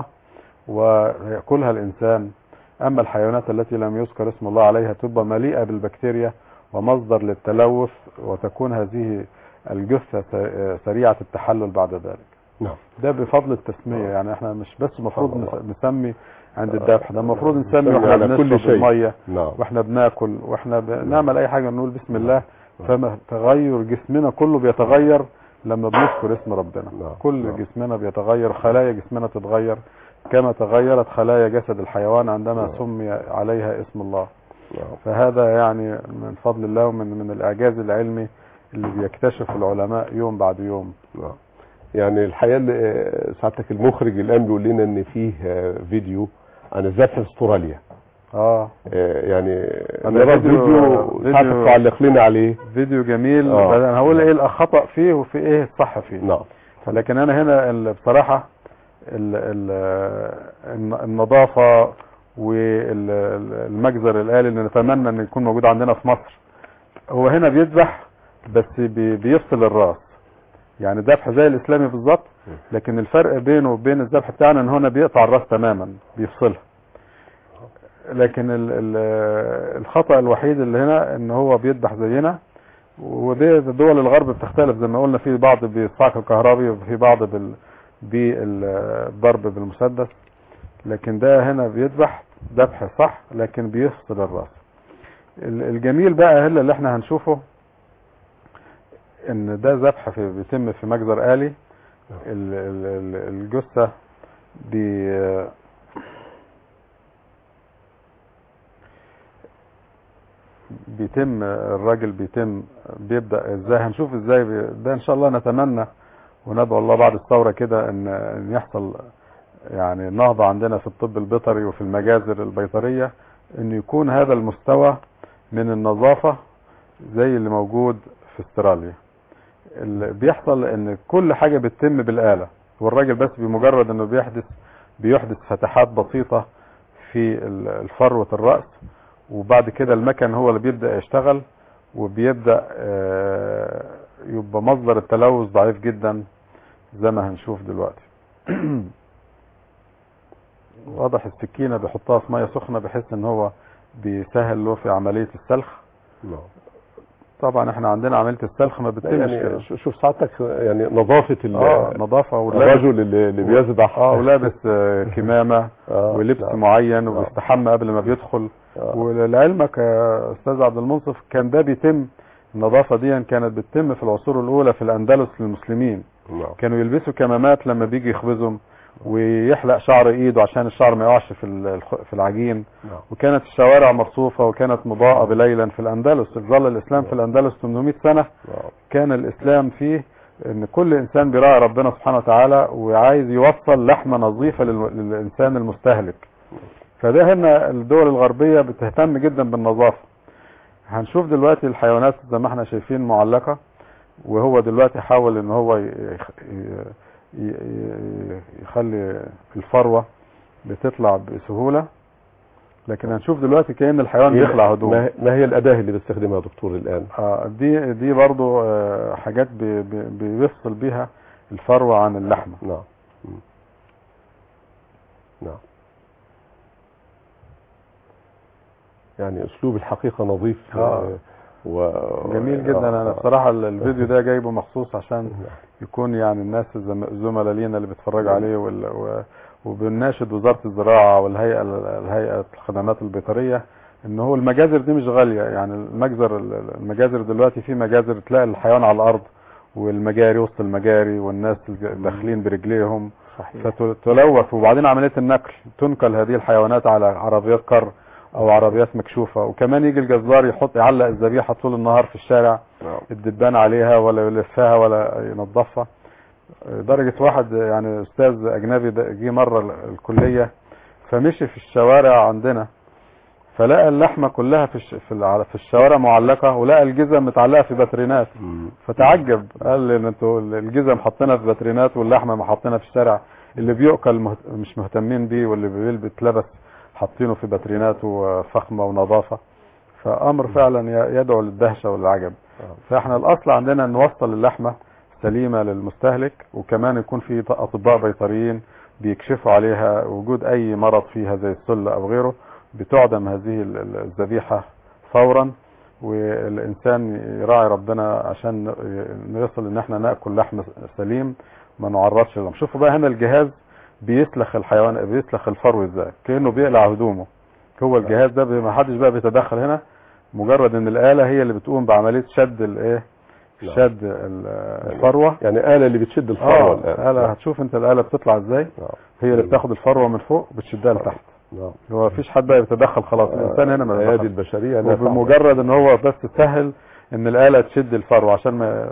ويأكلها الإنسان أما الحيوانات التي لم يذكر اسم الله عليها تبقى مليئة بالبكتيريا ومصدر للتلوث وتكون هذه الجثة س- سريعة التحلل بعد ذلك نعم ده بفضل التسمية يعني احنا مش بس المفروض سبحان الله. نس- نسمي عند الذبح ده المفروض نسمي نسمي واحنا على كل بنشرب شيء. المية نعم واحنا بناكل واحنا بنعمل اي حاجة نقول بسم الله فما تغير جسمنا كله بيتغير لما بنذكر اسم ربنا نعم. كل نعم. جسمنا بيتغير خلايا جسمنا تتغير كما تغيرت خلايا جسد الحيوان عندما نعم. سمي عليها اسم الله نعم فهذا يعني من فضل الله ومن من الاعجاز العلمي اللي بيكتشف العلماء يوم بعد يوم نعم. يعني الحقيقه اللي- آه، سعادتك المخرج الان بيقول لنا ان فيه آه، فيديو عن الذبح في استراليا اه آه، يعني أنا نرى فيديو- فيديو فيديو- سعادتك تعلق لنا عليه فيديو جميل آه. انا هقول ايه الخطأ فيه وفي ايه الصح فيه نعم لكن انا هنا ال- بصراحة ال- ال- الن- النظافة والمجزر الآلي اللي نتمنى ان يكون موجود عندنا في مصر هو هنا بيذبح بس بي- بيفصل الراس يعني ذبح زي الاسلامي بالظبط لكن الفرق بينه وبين الذبح بتاعنا ان هنا بيقطع الراس تماما بيفصلها لكن ال ال الخطأ الوحيد اللي هنا ان هو بيذبح زينا ودي دول الغرب بتختلف زي ما قلنا في بعض بالصعق الكهربي وفي بعض بال بالضرب بالمسدس لكن ده هنا بيذبح ذبح صح لكن بيفصل الراس ال- الجميل بقى هلا اللي احنا هنشوفه ان ده ذبح في بيتم في مجزر آلي ال- ال- ال- الجثة بي بيتم الراجل بيتم بيبدأ ازاي هنشوف ازاي بي- ده ان شاء الله نتمنى وندعو الله بعد الثورة كده ان ان يحصل يعني نهضة عندنا في الطب البيطري وفي المجازر البيطرية ان يكون هذا المستوى من النظافة زي اللي موجود في استراليا اللي بيحصل ان كل حاجة بتتم بالآلة والراجل بس بمجرد انه بيحدث بيحدث فتحات بسيطة في ال- الفروة الرأس وبعد كده المكن هو اللي بيبدأ يشتغل وبيبدأ آه، يبقى مصدر التلوث ضعيف جدا زي ما هنشوف دلوقتي واضح السكينة بيحطها في مية سخنة بحيث ان هو بيسهل له في عملية السلخ نعم. طبعا احنا عندنا عملية السلخ ما بتتمش يعني كده ش- شوف سعادتك يعني نظافة ال- اه نظافة ولابس الرجل اللي, اللي بيذبح اه ولابس آه، كمامة آه، ولبس نعم. معين آه. وبيستحمى قبل ما بيدخل آه. ولعلمك يا استاذ عبد المنصف كان ده بيتم النظافة دي كانت بتتم في العصور الاولى في الاندلس للمسلمين نعم. كانوا يلبسوا كمامات لما بيجي يخبزهم ويحلق شعر ايده عشان الشعر ما يقعش في الخ- في العجين نعم. وكانت الشوارع مرصوفة وكانت مضاءة بليلا في الاندلس ظل الاسلام في الاندلس 800 سنة نعم. كان الاسلام فيه ان كل انسان بيراعي ربنا سبحانه وتعالى وعايز يوصل لحمة نظيفة للم- للانسان المستهلك فده هنا الدول الغربية بتهتم جدا بالنظافة هنشوف دلوقتي الحيوانات زي ما احنا شايفين معلقة وهو دلوقتي حاول ان هو ي- ي- ي- ي- يخلي الفروة بتطلع بسهولة لكن هنشوف دلوقتي كأن الحيوان بيخلع هدومه ما ما هي الأداة اللي بيستخدمها دكتور الآن آه، دي دي برضو آه، حاجات بي- بي- بيفصل بيها الفروة عن اللحمة نعم مم. نعم يعني أسلوب الحقيقة نظيف آه. و... جميل جدا آه، انا آه. بصراحة ال- الفيديو ده جايبه مخصوص عشان نعم. يكون يعني الناس الزم- الزملاء لينا اللي بيتفرجوا عليه وال... و... وبنناشد وزارة الزراعة والهيئة الهيئة الخدمات البيطرية ان هو المجازر دي مش غالية يعني المجزر المجازر دلوقتي في مجازر تلاقي الحيوان على الارض والمجاري وسط المجاري والناس الج- داخلين برجليهم صحيح فتلوث وبعدين عملية النقل تنقل هذه الحيوانات على عربيات كر او عربيات مكشوفة وكمان يجي الجزار يحط يعلق الذبيحة طول النهار في الشارع نعم. الدبان عليها ولا يلفها ولا ينظفها درجة واحد يعني استاذ اجنبي ده جه مرة ال- الكلية فمشي في الشوارع عندنا فلقى اللحمة كلها في الش- في الع- في الشوارع معلقة ولقى الجزم متعلقة في باترينات مم. فتعجب قال لي ان انتوا الجزم حاطينها في باترينات واللحمه ما حاطينها في الشارع اللي بيؤكل مهت... مش مهتمين بيه واللي بيلبس لبس حاطينه في باترينات وفخمه ونظافه فامر فعلا ي- يدعو للدهشه والعجب آه. فاحنا الاصل عندنا ان نوصل اللحمه سليمه للمستهلك وكمان يكون في ط- اطباء بيطريين بيكشفوا عليها وجود اي مرض فيها زي السل او غيره بتعدم هذه ال- ال- الذبيحه فورا والانسان يراعي ربنا عشان نصل ان احنا ناكل لحم سليم ما نعرضش لهم شوفوا بقى هنا الجهاز بيسلخ الحيوان بيسلخ الفرو ازاي كانه بيقلع هدومه هو الجهاز ده ما حدش بقى بيتدخل هنا مجرد ان الاله هي اللي بتقوم بعمليه شد الايه نعم. شد ال- الفروه يعني آلة اللي بتشد الفروة اه الآن الاله هتشوف انت الاله بتطلع ازاي نعم. هي اللي بتاخد الفروه من فوق وبتشدها لتحت نعم هو مفيش حد بقى يتدخل خلاص الانسان هنا ما الأيادي يتدخلش. البشرية لا تعمل. وبمجرد ان هو بس سهل ان الآلة تشد الفرو عشان ما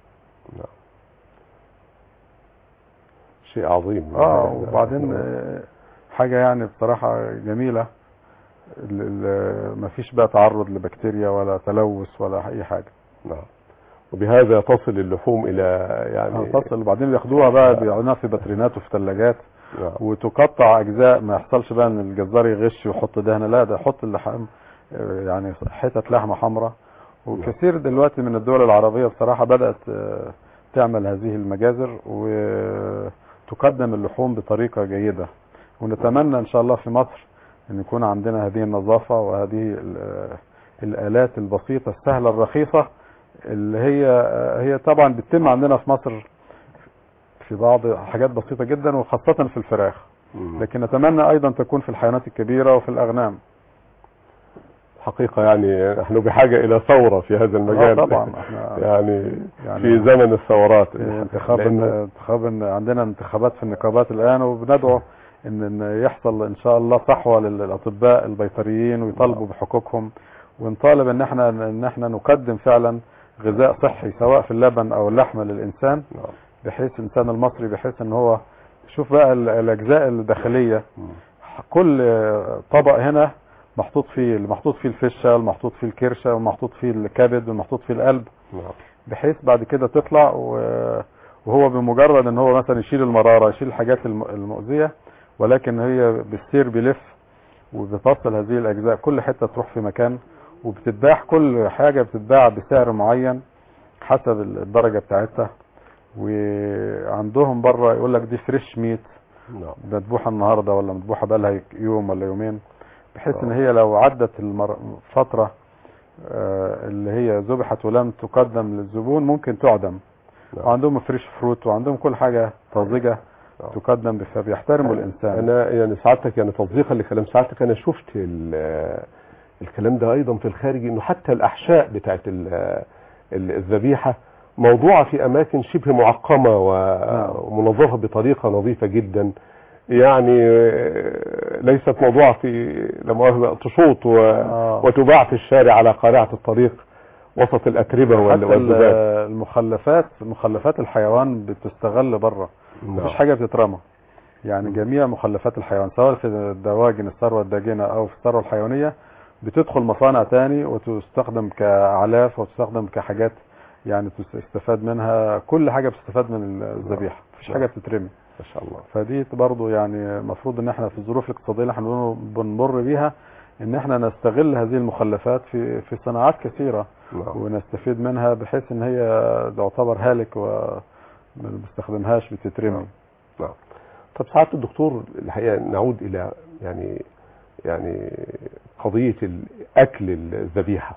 شيء عظيم اه يعني وبعدين آه، حاجة يعني بصراحة جميلة ال- ال- مفيش بقى تعرض لبكتيريا ولا تلوث ولا اي حاجة نعم وبهذا تصل اللحوم الى يعني تصل وبعدين بياخدوها بقى بيعينوها في باترينات وفي ثلاجات نعم. وتقطع اجزاء ما يحصلش بقى ان الجزار يغش ويحط دهنه لا ده يحط اللحم آه، يعني حتت لحمه حمراء وكثير دلوقتي من الدول العربيه بصراحه بدات آه، تعمل هذه المجازر وتقدم اللحوم بطريقه جيده ونتمنى ان شاء الله في مصر ان يكون عندنا هذه النظافه وهذه ال- الالات البسيطه السهله الرخيصه اللي هي هي طبعا بتتم عندنا في مصر في بعض حاجات بسيطه جدا وخاصه في الفراخ مم. لكن نتمنى ايضا تكون في الحيوانات الكبيره وفي الاغنام حقيقة يعني نحن بحاجة إلى ثورة في هذا آه المجال طبعا احنا يعني, يعني في زمن الثورات انتخاب لأنه- انتخاب عندنا انتخابات في النقابات الان وبندعو ان ان يحصل ان شاء الله صحوه للاطباء البيطريين ويطالبوا بحقوقهم ونطالب ان احنا ان احنا نقدم فعلا غذاء صحي سواء في اللبن او اللحم للانسان نعم. بحيث الانسان المصري بحيث ان هو شوف بقى ال- الاجزاء الداخليه كل طبق هنا محطوط فيه محطوط فيه الفشه المحطوط فيه الكرشه ومحطوط فيه الكبد ومحطوط فيه القلب نعم. بحيث بعد كده تطلع و- وهو بمجرد ان هو مثلا يشيل المرارة يشيل الحاجات الم- المؤذية ولكن هي بالسير بيلف وبتصل هذه الاجزاء كل حتة تروح في مكان وبتتباع كل حاجة بتتباع بسعر معين حسب الدرجة بتاعتها وعندهم بره يقول لك دي فريش ميت نعم. مذبوحة النهاردة ولا مذبوحة بقالها يوم ولا يومين بحيث ان هي لو عدت المر... فترة آه، اللي هي ذبحت ولم تقدم للزبون ممكن تعدم نعم. وعندهم فريش فروت وعندهم كل حاجة طازجة نعم. تقدم فبيحترموا الانسان انا يعني سعادتك يعني تصديقا لكلام سعادتك انا شفت ال- الكلام ده ايضا في الخارج انه حتى الاحشاء بتاعت ال- ال- الذبيحه موضوعه في اماكن شبه معقمه و- ومنظفه بطريقه نظيفه جدا يعني آه، ليست موضوعه في لا مؤاخذة تشوط و- آه. وتباع في الشارع على قارعه الطريق وسط الاتربه وال- حتى ال- والذباب المخلفات مخلفات الحيوان بتستغل بره مفيش نعم. حاجة بتترمى يعني جميع مخلفات الحيوان سواء في الدواجن الثروة الداجنة او في الثروة الحيوانية بتدخل مصانع تاني وتستخدم كأعلاف وتستخدم كحاجات يعني تستفاد منها كل حاجة بتستفاد من الذبيحة مفيش حاجة بتترمي ما شاء الله فدي برضو يعني المفروض ان احنا في الظروف الاقتصادية اللي احنا بنمر بيها ان احنا نستغل هذه المخلفات في في صناعات كثيرة نعم. ونستفيد منها بحيث ان هي تعتبر هالك وما بنستخدمهاش بتترمي نعم طب سعادة الدكتور الحقيقة نعود إلى يعني يعني قضية أكل الذبيحة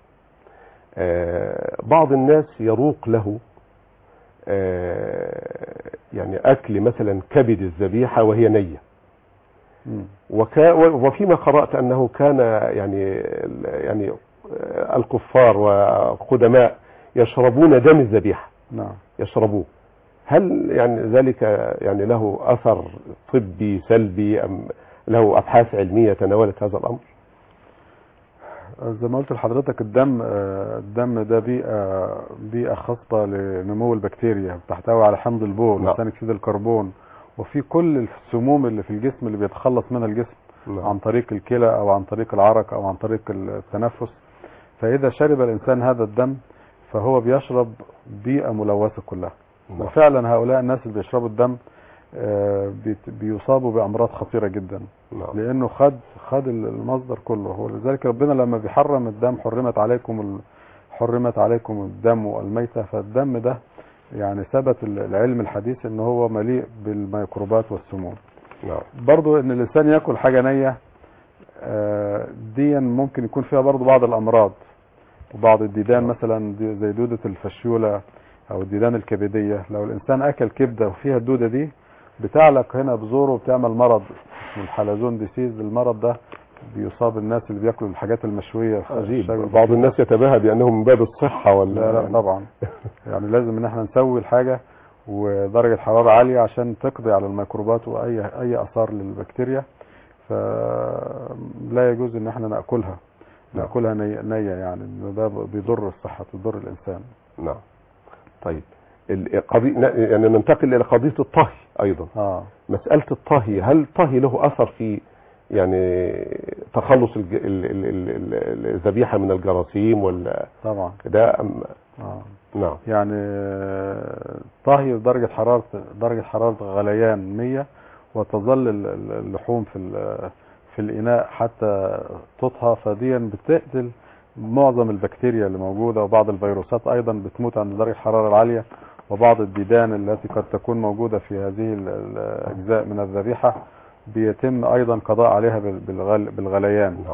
آه، بعض الناس يروق له آه، يعني أكل مثلا كبد الذبيحة وهي نية مم. وكا وفيما قرأت أنه كان يعني يعني آه، الكفار وقدماء يشربون دم الذبيحة نعم يشربوه هل يعني ذلك يعني له اثر طبي سلبي ام له ابحاث علميه تناولت هذا الامر؟ زي ما قلت لحضرتك الدم آه، الدم ده بيئة بيئة خاصة لنمو البكتيريا بتحتوي على حمض البول نعم. وثاني اكسيد الكربون وفي كل السموم اللي في الجسم اللي بيتخلص منها الجسم عن طريق الكلى او عن طريق العرق او عن طريق التنفس فاذا شرب الانسان هذا الدم فهو بيشرب بيئة ملوثة كلها نعم. وفعلا هؤلاء الناس اللي بيشربوا الدم آه، بيت- بيصابوا بامراض خطيرة جدا نعم. لانه خد خد المصدر كله ولذلك ربنا لما بيحرم الدم حرمت عليكم ال... حرمت عليكم الدم والميتة فالدم ده يعني ثبت ال- العلم الحديث ان هو مليء بالميكروبات والسموم نعم برضو ان الانسان ياكل حاجة نية آه، دي ممكن يكون فيها برضو بعض الامراض وبعض الديدان مثلا دي- زي دودة الفشيولة او الديدان الكبدية لو الانسان اكل كبدة وفيها الدودة دي بتعلق هنا بزوره وبتعمل مرض اسمه الحلزون ديسيز المرض ده بيصاب الناس اللي بياكلوا الحاجات المشوية عجيب الشوي بعض الناس يتباهى بانه من باب الصحه ولا لا لا طبعا يعني لازم ان احنا نسوي الحاجة ودرجة حرارة عالية عشان تقضي على الميكروبات واي اي اثار للبكتيريا فلا يجوز ان احنا ناكلها نعم. ناكلها نية, نية يعني إن ده بيضر الصحة بيضر الانسان نعم طيب ال- قضية يعني ننتقل الى قضيه الطهي ايضا اه مساله الطهي هل الطهي له اثر في يعني تخلص الج- ال- ال- ال- ال- الذبيحة من الجراثيم ولا طبعا ده أم اه نعم يعني آه، طهي درجة حرارة درجة حرارة غليان 100 وتظل ال- ال- اللحوم في ال- في الإناء حتى تطهى فديا بتقتل معظم البكتيريا اللي موجودة وبعض الفيروسات أيضا بتموت عند درجة الحرارة العالية وبعض الديدان التي قد تكون موجودة في هذه ال- الأجزاء من الذبيحة بيتم أيضا قضاء عليها بال- بالغل بالغليان نعم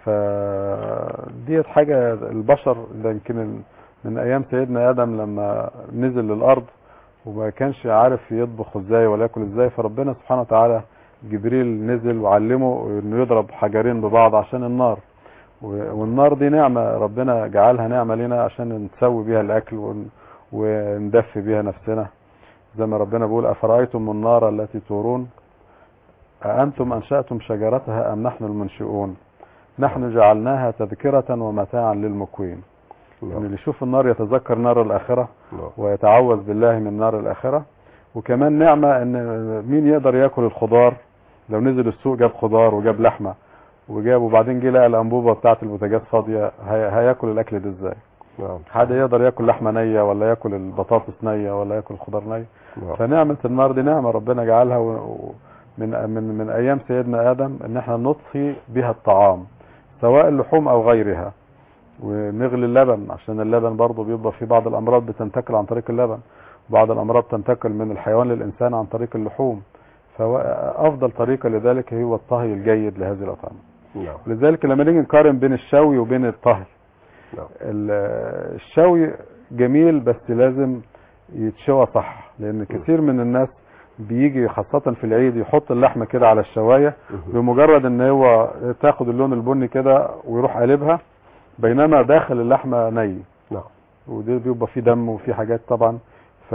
فديت حاجة البشر ده يمكن ال- من ايام سيدنا ادم لما نزل للارض وما كانش عارف يطبخ ازاي ولا ياكل ازاي فربنا سبحانه وتعالى جبريل نزل وعلمه انه يضرب حجرين ببعض عشان النار و- والنار دي نعمة ربنا جعلها نعمة لنا عشان نسوي بيها الاكل ون- وندفي بيها نفسنا زي ما ربنا بيقول افرأيتم النار التي تورون أأنتم أنشأتم شجرتها أم نحن المنشئون نحن جعلناها تذكرة ومتاعا للمكوين ان نعم اللي يشوف النار يتذكر نار الاخره نعم ويتعوذ بالله من نار الاخره وكمان نعمه ان مين يقدر ياكل الخضار لو نزل السوق جاب خضار وجاب لحمه وجاب وبعدين جه لقى الانبوبه بتاعه البوتاجاز فاضيه هي... هياكل الاكل ده ازاي نعم حد يقدر ياكل لحمه نيه ولا ياكل البطاطس نيه ولا ياكل الخضار ني نعم فنعمه النار دي نعمه ربنا جعلها و... و... من من من ايام سيدنا ادم ان احنا نطهي بها الطعام سواء اللحوم او غيرها ونغلي اللبن عشان اللبن برضه بيبقى فيه بعض الامراض بتنتقل عن طريق اللبن بعض الامراض تنتقل من الحيوان للانسان عن طريق اللحوم فافضل طريقه لذلك هو الطهي الجيد لهذه الاطعمه نعم لذلك لما نيجي نقارن بين الشوي وبين الطهي نعم ال- الشوي جميل بس لازم يتشوى صح لان كثير من الناس بيجي خاصة في العيد يحط اللحمة كده على الشواية بمجرد ان هو تاخد اللون البني كده ويروح قلبها بينما داخل اللحمة ني نعم ودي بيبقى فيه دم وفيه حاجات طبعا ف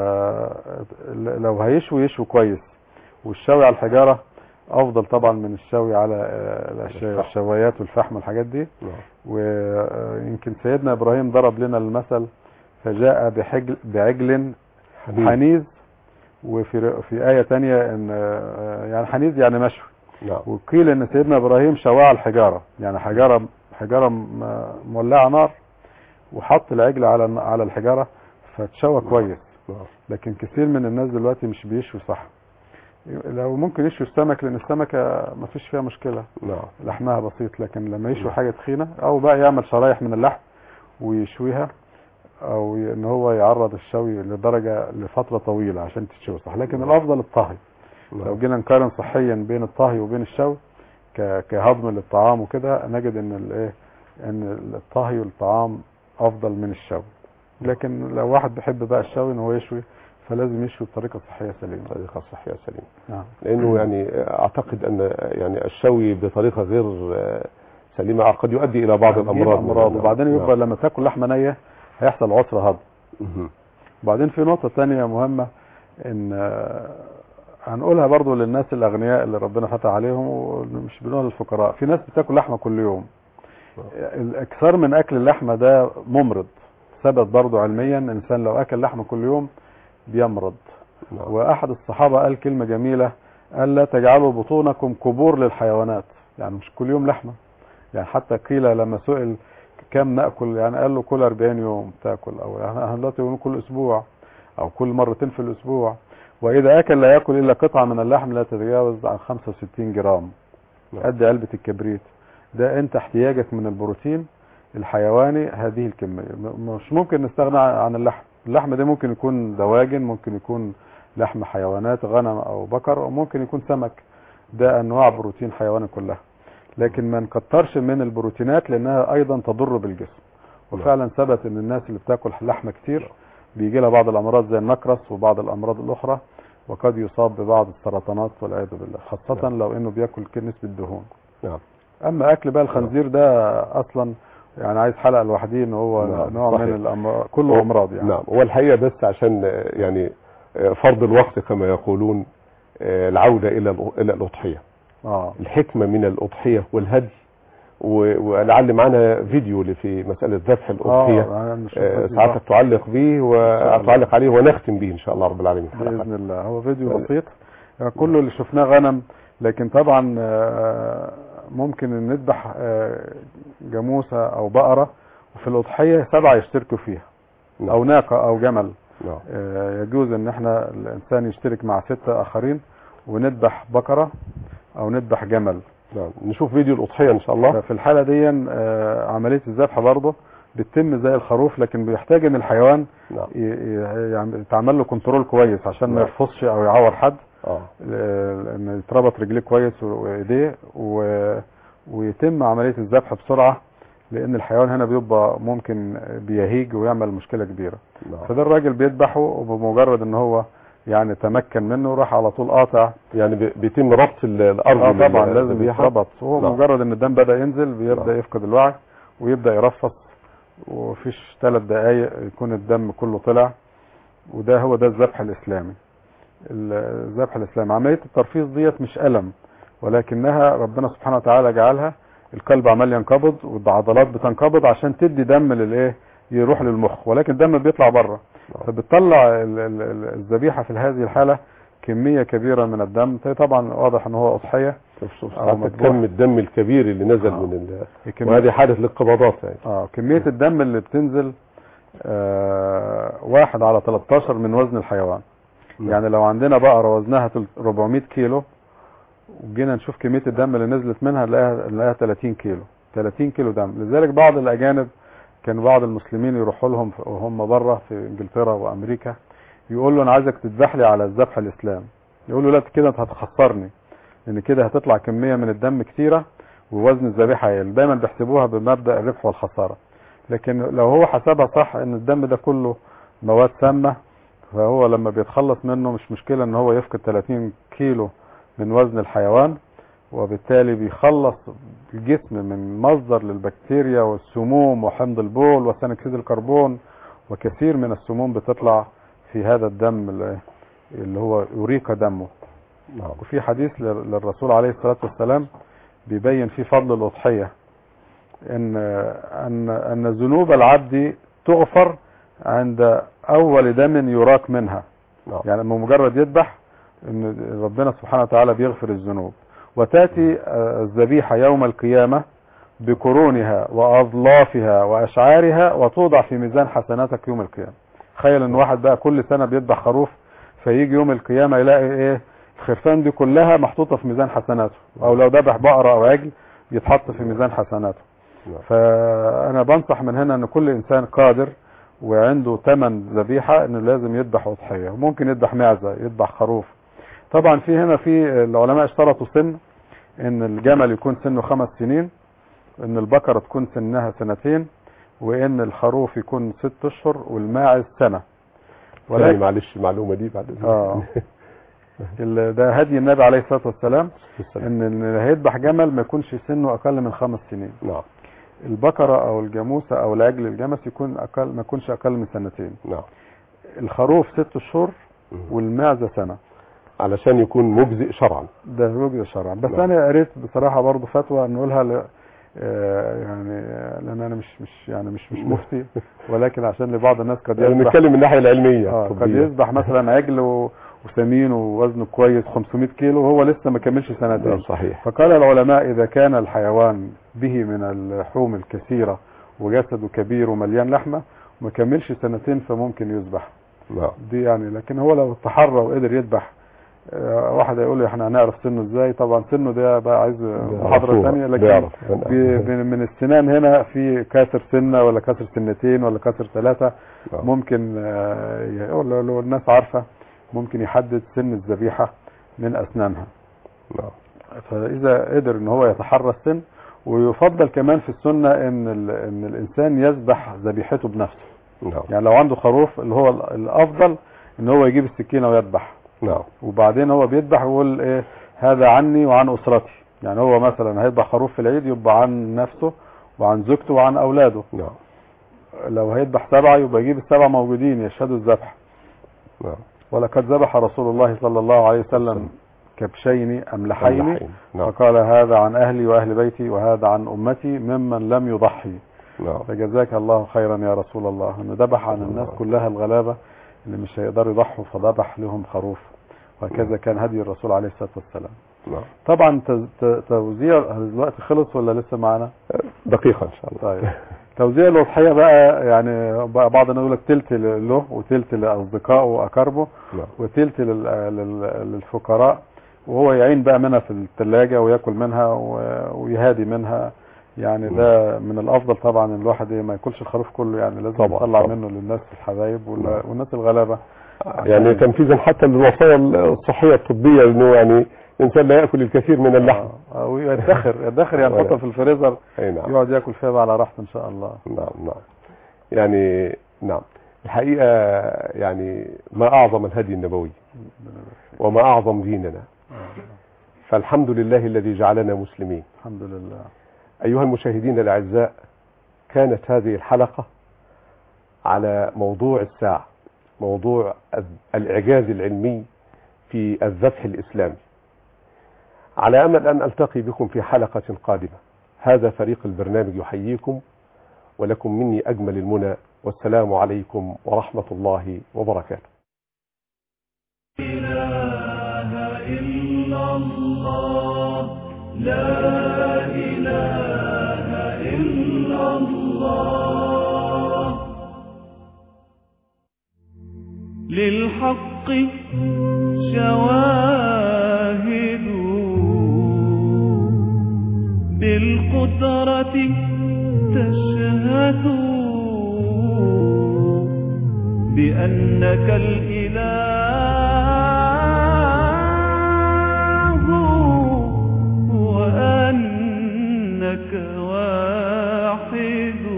لو هيشوي يشوي كويس والشوي على الحجارة افضل طبعا من الشوي على آه، الأش- الشوايات والفحم والحاجات دي نعم ويمكن سيدنا ابراهيم ضرب لنا المثل فجاء بحجل بعجل حنين. حنيذ وفي في آية تانية ان آه، يعني حنيذ يعني مشوي نعم وقيل ان سيدنا ابراهيم شواه على الحجارة يعني حجارة حجارة م- مولعة نار وحط العجل على على الحجارة فتشوى كويس نعم لكن كثير من الناس دلوقتي مش بيشوي صح لو ممكن يشوي السمك لان السمكة ما فيش فيها مشكلة نعم لحمها بسيط لكن لما يشوي حاجة تخينة او بقى يعمل شرايح من اللحم ويشويها او ي- ان هو يعرض الشوي لدرجة لفترة طويلة عشان تتشوي صح لكن الافضل الطهي لو نعم جينا نقارن صحيا بين الطهي وبين الشوي ك- كهضم للطعام وكده نجد ان الايه ان الطهي والطعام افضل من الشوي لكن لو واحد بيحب بقى الشوي ان هو يشوي فلازم يشوي بطريقه صحيه سليمه طريقة صحية سليمة نعم لأنه يعني أعتقد أن يعني الشوي بطريقة غير آه، سليمة قد يؤدي إلى بعض هتجيب الأمراض امراض وبعدين نعم. يبقى لما تاكل لحمه نيه هيحصل عسر هضم مهم. وبعدين في نقطه تانية مهمه ان آه، هنقولها برضو للناس الاغنياء اللي ربنا فتح عليهم ومش بنقول للفقراء في ناس بتاكل لحمه كل يوم الاكثار من اكل اللحمه ده ممرض ثبت برضو علميا الانسان لو اكل لحمه كل يوم بيمرض نعم واحد الصحابه قال كلمه جميله قال لا تجعلوا بطونكم قبور للحيوانات يعني مش كل يوم لحمه يعني حتى قيل لما سئل كم ناكل يعني قال له كل 40 يوم تاكل او يعني احنا دلوقتي بنقول كل اسبوع او كل مرتين في الاسبوع واذا اكل لا ياكل الا قطعه من اللحم لا تتجاوز عن 65 جرام نعم. قد علبه الكبريت ده انت احتياجك من البروتين الحيواني هذه الكميه م- مش ممكن نستغنى عن اللحم اللحم ده ممكن يكون دواجن ممكن يكون لحم حيوانات غنم او بقر وممكن يكون سمك ده انواع بروتين حيواني كلها لكن ما نكترش من البروتينات لانها ايضا تضر بالجسم وفعلا ثبت ان الناس اللي بتاكل لحمه كتير بيجي لها بعض الامراض زي النقرس وبعض الامراض الاخرى وقد يصاب ببعض السرطانات والعياذ بالله خاصه لو انه بياكل كل نسبه دهون نعم اما اكل بقى الخنزير ده اصلا يعني عايز حلقه لوحديه ان هو نعم، نوع صحيح. من الامراض كله امراض يعني نعم والحقيقة بس عشان آه، يعني آه، فرض الوقت كما يقولون آه، العودة إلى الأ- إلى الأضحية اه الحكمة من الأضحية والهدي و- ولعل معنا فيديو اللي في مسألة ذبح الأضحية اه أنا شفت آه، فيديو ساعتك تعلق به وأتعلق عليه ونختم به إن شاء الله رب العالمين باذن الله هو فيديو بسيط يعني كله اللي شفناه غنم لكن طبعا آه، ممكن إن نذبح آه، جاموسة او بقرة وفي الاضحية سبعة يشتركوا فيها نعم. او ناقة او جمل نعم آه، يجوز ان احنا الانسان يشترك مع ستة اخرين ونذبح بقرة او نذبح جمل نعم نشوف فيديو الأضحية إن شاء الله ففي الحالة دي آه، عملية الذبح برضه بتتم زي الخروف لكن بيحتاج ان الحيوان نعم ي- ي- يعني يتعمل له كنترول كويس عشان ما نعم. يرفصش او يعور حد اه ان يتربط رجليه كويس وايديه و... ويتم عملية الذبح بسرعة لان الحيوان هنا بيبقى ممكن بيهيج ويعمل مشكلة كبيرة نعم فده الراجل بيذبحه وبمجرد ان هو يعني تمكن منه راح على طول قاطع يعني بي- بيتم ربط ال- الأرض اه طبعا لل- لازم للذبيحة. يتربط هو نعم. مجرد ان الدم بدأ ينزل بيبدأ نعم. يفقد الوعي ويبدأ يرفص وفيش ثلاث دقايق يكون الدم كله طلع وده هو ده الذبح الإسلامي ال- الذبح الإسلامي عملية الترفيص ديت مش ألم ولكنها ربنا سبحانه وتعالى جعلها القلب عمال ينقبض والعضلات بتنقبض عشان تدي دم للايه يروح للمخ ولكن الدم بيطلع بره نعم. فبتطلع ال- ال- ال- الذبيحة في هذه الحالة كمية كبيرة من الدم طبعا واضح ان هو أضحية شوف شوف أو ساعتك مذبوح. كم الدم الكبير اللي نزل آه. من ال... هي كمية وهذه حالة الانقباضات يعني اه كمية الدم اللي بتنزل آه واحد على 13 من وزن الحيوان نعم. يعني لو عندنا بقرة وزنها تل- 400 كيلو وجينا نشوف كمية الدم اللي نزلت منها نلاقيها نلاقيها 30 كيلو 30 كيلو دم لذلك بعض الأجانب كان بعض المسلمين يروحوا لهم ف- وهم بره في انجلترا وامريكا يقول له انا عايزك تذبح لي على الذبح الاسلام يقول له لا كده انت هتخسرني لان كده هتطلع كمية من الدم كتيرة ووزن الذبيحة يقل دايما بيحسبوها بمبدأ الربح والخسارة لكن لو هو حسبها صح ان الدم ده كله مواد سامة فهو لما بيتخلص منه مش مشكلة ان هو يفقد 30 كيلو من وزن الحيوان وبالتالي بيخلص الجسم من مصدر للبكتيريا والسموم وحمض البول وثاني اكسيد الكربون وكثير من السموم بتطلع في هذا الدم اللي- اللي هو يوريق دمه نعم وفي حديث لل- للرسول عليه الصلاة والسلام بيبين فيه فضل الأضحية إن أن أن ذنوب العبد تغفر عند أول دم يراك منها نعم يعني لما مجرد يذبح ان ربنا سبحانه وتعالى بيغفر الذنوب وتاتي آه، الذبيحه يوم القيامه بقرونها واظلافها واشعارها وتوضع في ميزان حسناتك يوم القيامه تخيل ان واحد بقى كل سنه بيذبح خروف فيجي يوم القيامه يلاقي ايه الخرفان دي كلها محطوطه في ميزان حسناته او لو ذبح بقره او عجل يتحط في ميزان حسناته نعم. فانا بنصح من هنا ان كل انسان قادر وعنده ثمن ذبيحه انه لازم يذبح اضحيه وممكن يذبح معزه يذبح خروف طبعا في هنا في العلماء اشترطوا سن ان الجمل يكون سنه خمس سنين ان البقره تكون سنها سنتين وان الخروف يكون ست اشهر والماعز سنه ولكن ولكن معلش المعلومة دي بعد إذنك. آه. ال- ده هدي النبي عليه الصلاه والسلام السلام. ان اللي هيذبح جمل ما يكونش سنه اقل من خمس سنين نعم البقرة او الجاموسة او العجل الجمس يكون اقل ما يكونش اقل من سنتين نعم الخروف ست شهور مم. والمعزة سنة علشان يكون مجزئ شرعا ده وجه شرعا بس نعم. انا قريت بصراحة برضو فتوى نقولها ل... آه، يعني لان انا مش مش يعني مش مش مفتي ولكن عشان لبعض الناس قد يعني يذبح نتكلم من الناحية العلمية اه قد الطبية. يذبح مثلا عجل و... وسمين ووزنه كويس 500 كيلو وهو لسه ما كملش نعم سنتين صحيح فقال العلماء إذا كان الحيوان به من اللحوم الكثيرة وجسده كبير ومليان لحمة وما كملش سنتين فممكن يذبح نعم دي يعني لكن هو لو تحرى وقدر يذبح آه، واحد هيقول لي احنا هنعرف سنه ازاي طبعا سنه ده بقى عايز محاضرة بيعرفوها. ثانية لكن بيعرف. بي- من من السنان هنا في كاسر سنة ولا كاسر سنتين ولا كاسر ثلاثة نعم. ممكن آه، يقول لو- لو الناس عارفة ممكن يحدد سن الذبيحة من أسنانها نعم فاذا قدر ان هو يتحرى السن ويفضل كمان في السنة ان ال- ان الانسان يذبح ذبيحته بنفسه نعم يعني لو عنده خروف اللي هو ال- الافضل ان هو يجيب السكينة ويذبح نعم وبعدين هو بيذبح ويقول ايه هذا عني وعن اسرتي يعني هو مثلا هيذبح خروف في العيد يبقى عن نفسه وعن زوجته وعن اولاده نعم لو هيذبح سبعة يبقى يجيب السبعة موجودين يشهدوا الذبح نعم ولقد ذبح رسول الله صلى الله عليه وسلم كبشين املحين اللحين. نعم فقال هذا عن أهلي وأهل بيتي وهذا عن أمتي ممن لم يضحي نعم فجزاك الله خيرا يا رسول الله أنه ذبح عن الناس كلها الغلابة اللي مش هيقدروا يضحوا فذبح لهم خروف وهكذا كان هدي الرسول عليه الصلاة والسلام نعم طبعا تز- ت- توزيع الوقت خلص ولا لسه معانا دقيقة إن شاء الله طيب توزيع الأضحية بقى يعني بقى بعض الناس يقول لك تلت له وتلت لأصدقائه وأقاربه نعم وتلت لل- لل- للفقراء وهو يعين بقى منها في الثلاجة وياكل منها و- ويهادي منها يعني ده من الافضل طبعا ان الواحد إيه ما ياكلش الخروف كله يعني لازم طبعا، يطلع طبعا. منه للناس الحبايب وال- نعم. والناس الغلابه يعني تنفيذا حتى للوصايا الصحية الطبية انه يعني الانسان لا ياكل الكثير من اللحم آه، ويدخر يدخر يعني ولا- يحطها في الفريزر اي نعم يقعد ياكل فيها بقى على راحته ان شاء الله نعم نعم يعني نعم الحقيقة يعني ما أعظم الهدي النبوي وما أعظم ديننا فالحمد لله الذي جعلنا مسلمين الحمد لله أيها المشاهدين الأعزاء كانت هذه الحلقة على موضوع الساعة موضوع الإعجاز العلمي في الذبح الإسلامي على أمل أن ألتقي بكم في حلقة قادمة هذا فريق البرنامج يحييكم ولكم مني أجمل المنى والسلام عليكم ورحمة الله وبركاته إله إلا الله لا إله إلا الله للحق شواهد بالقدرة تشهد بأنك الإله وأنك واحد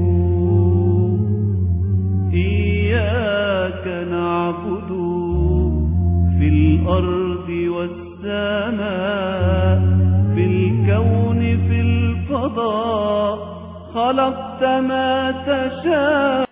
إياك نعبد في الأرض والسماء في الكون في الفضاء خلقت ما تشاء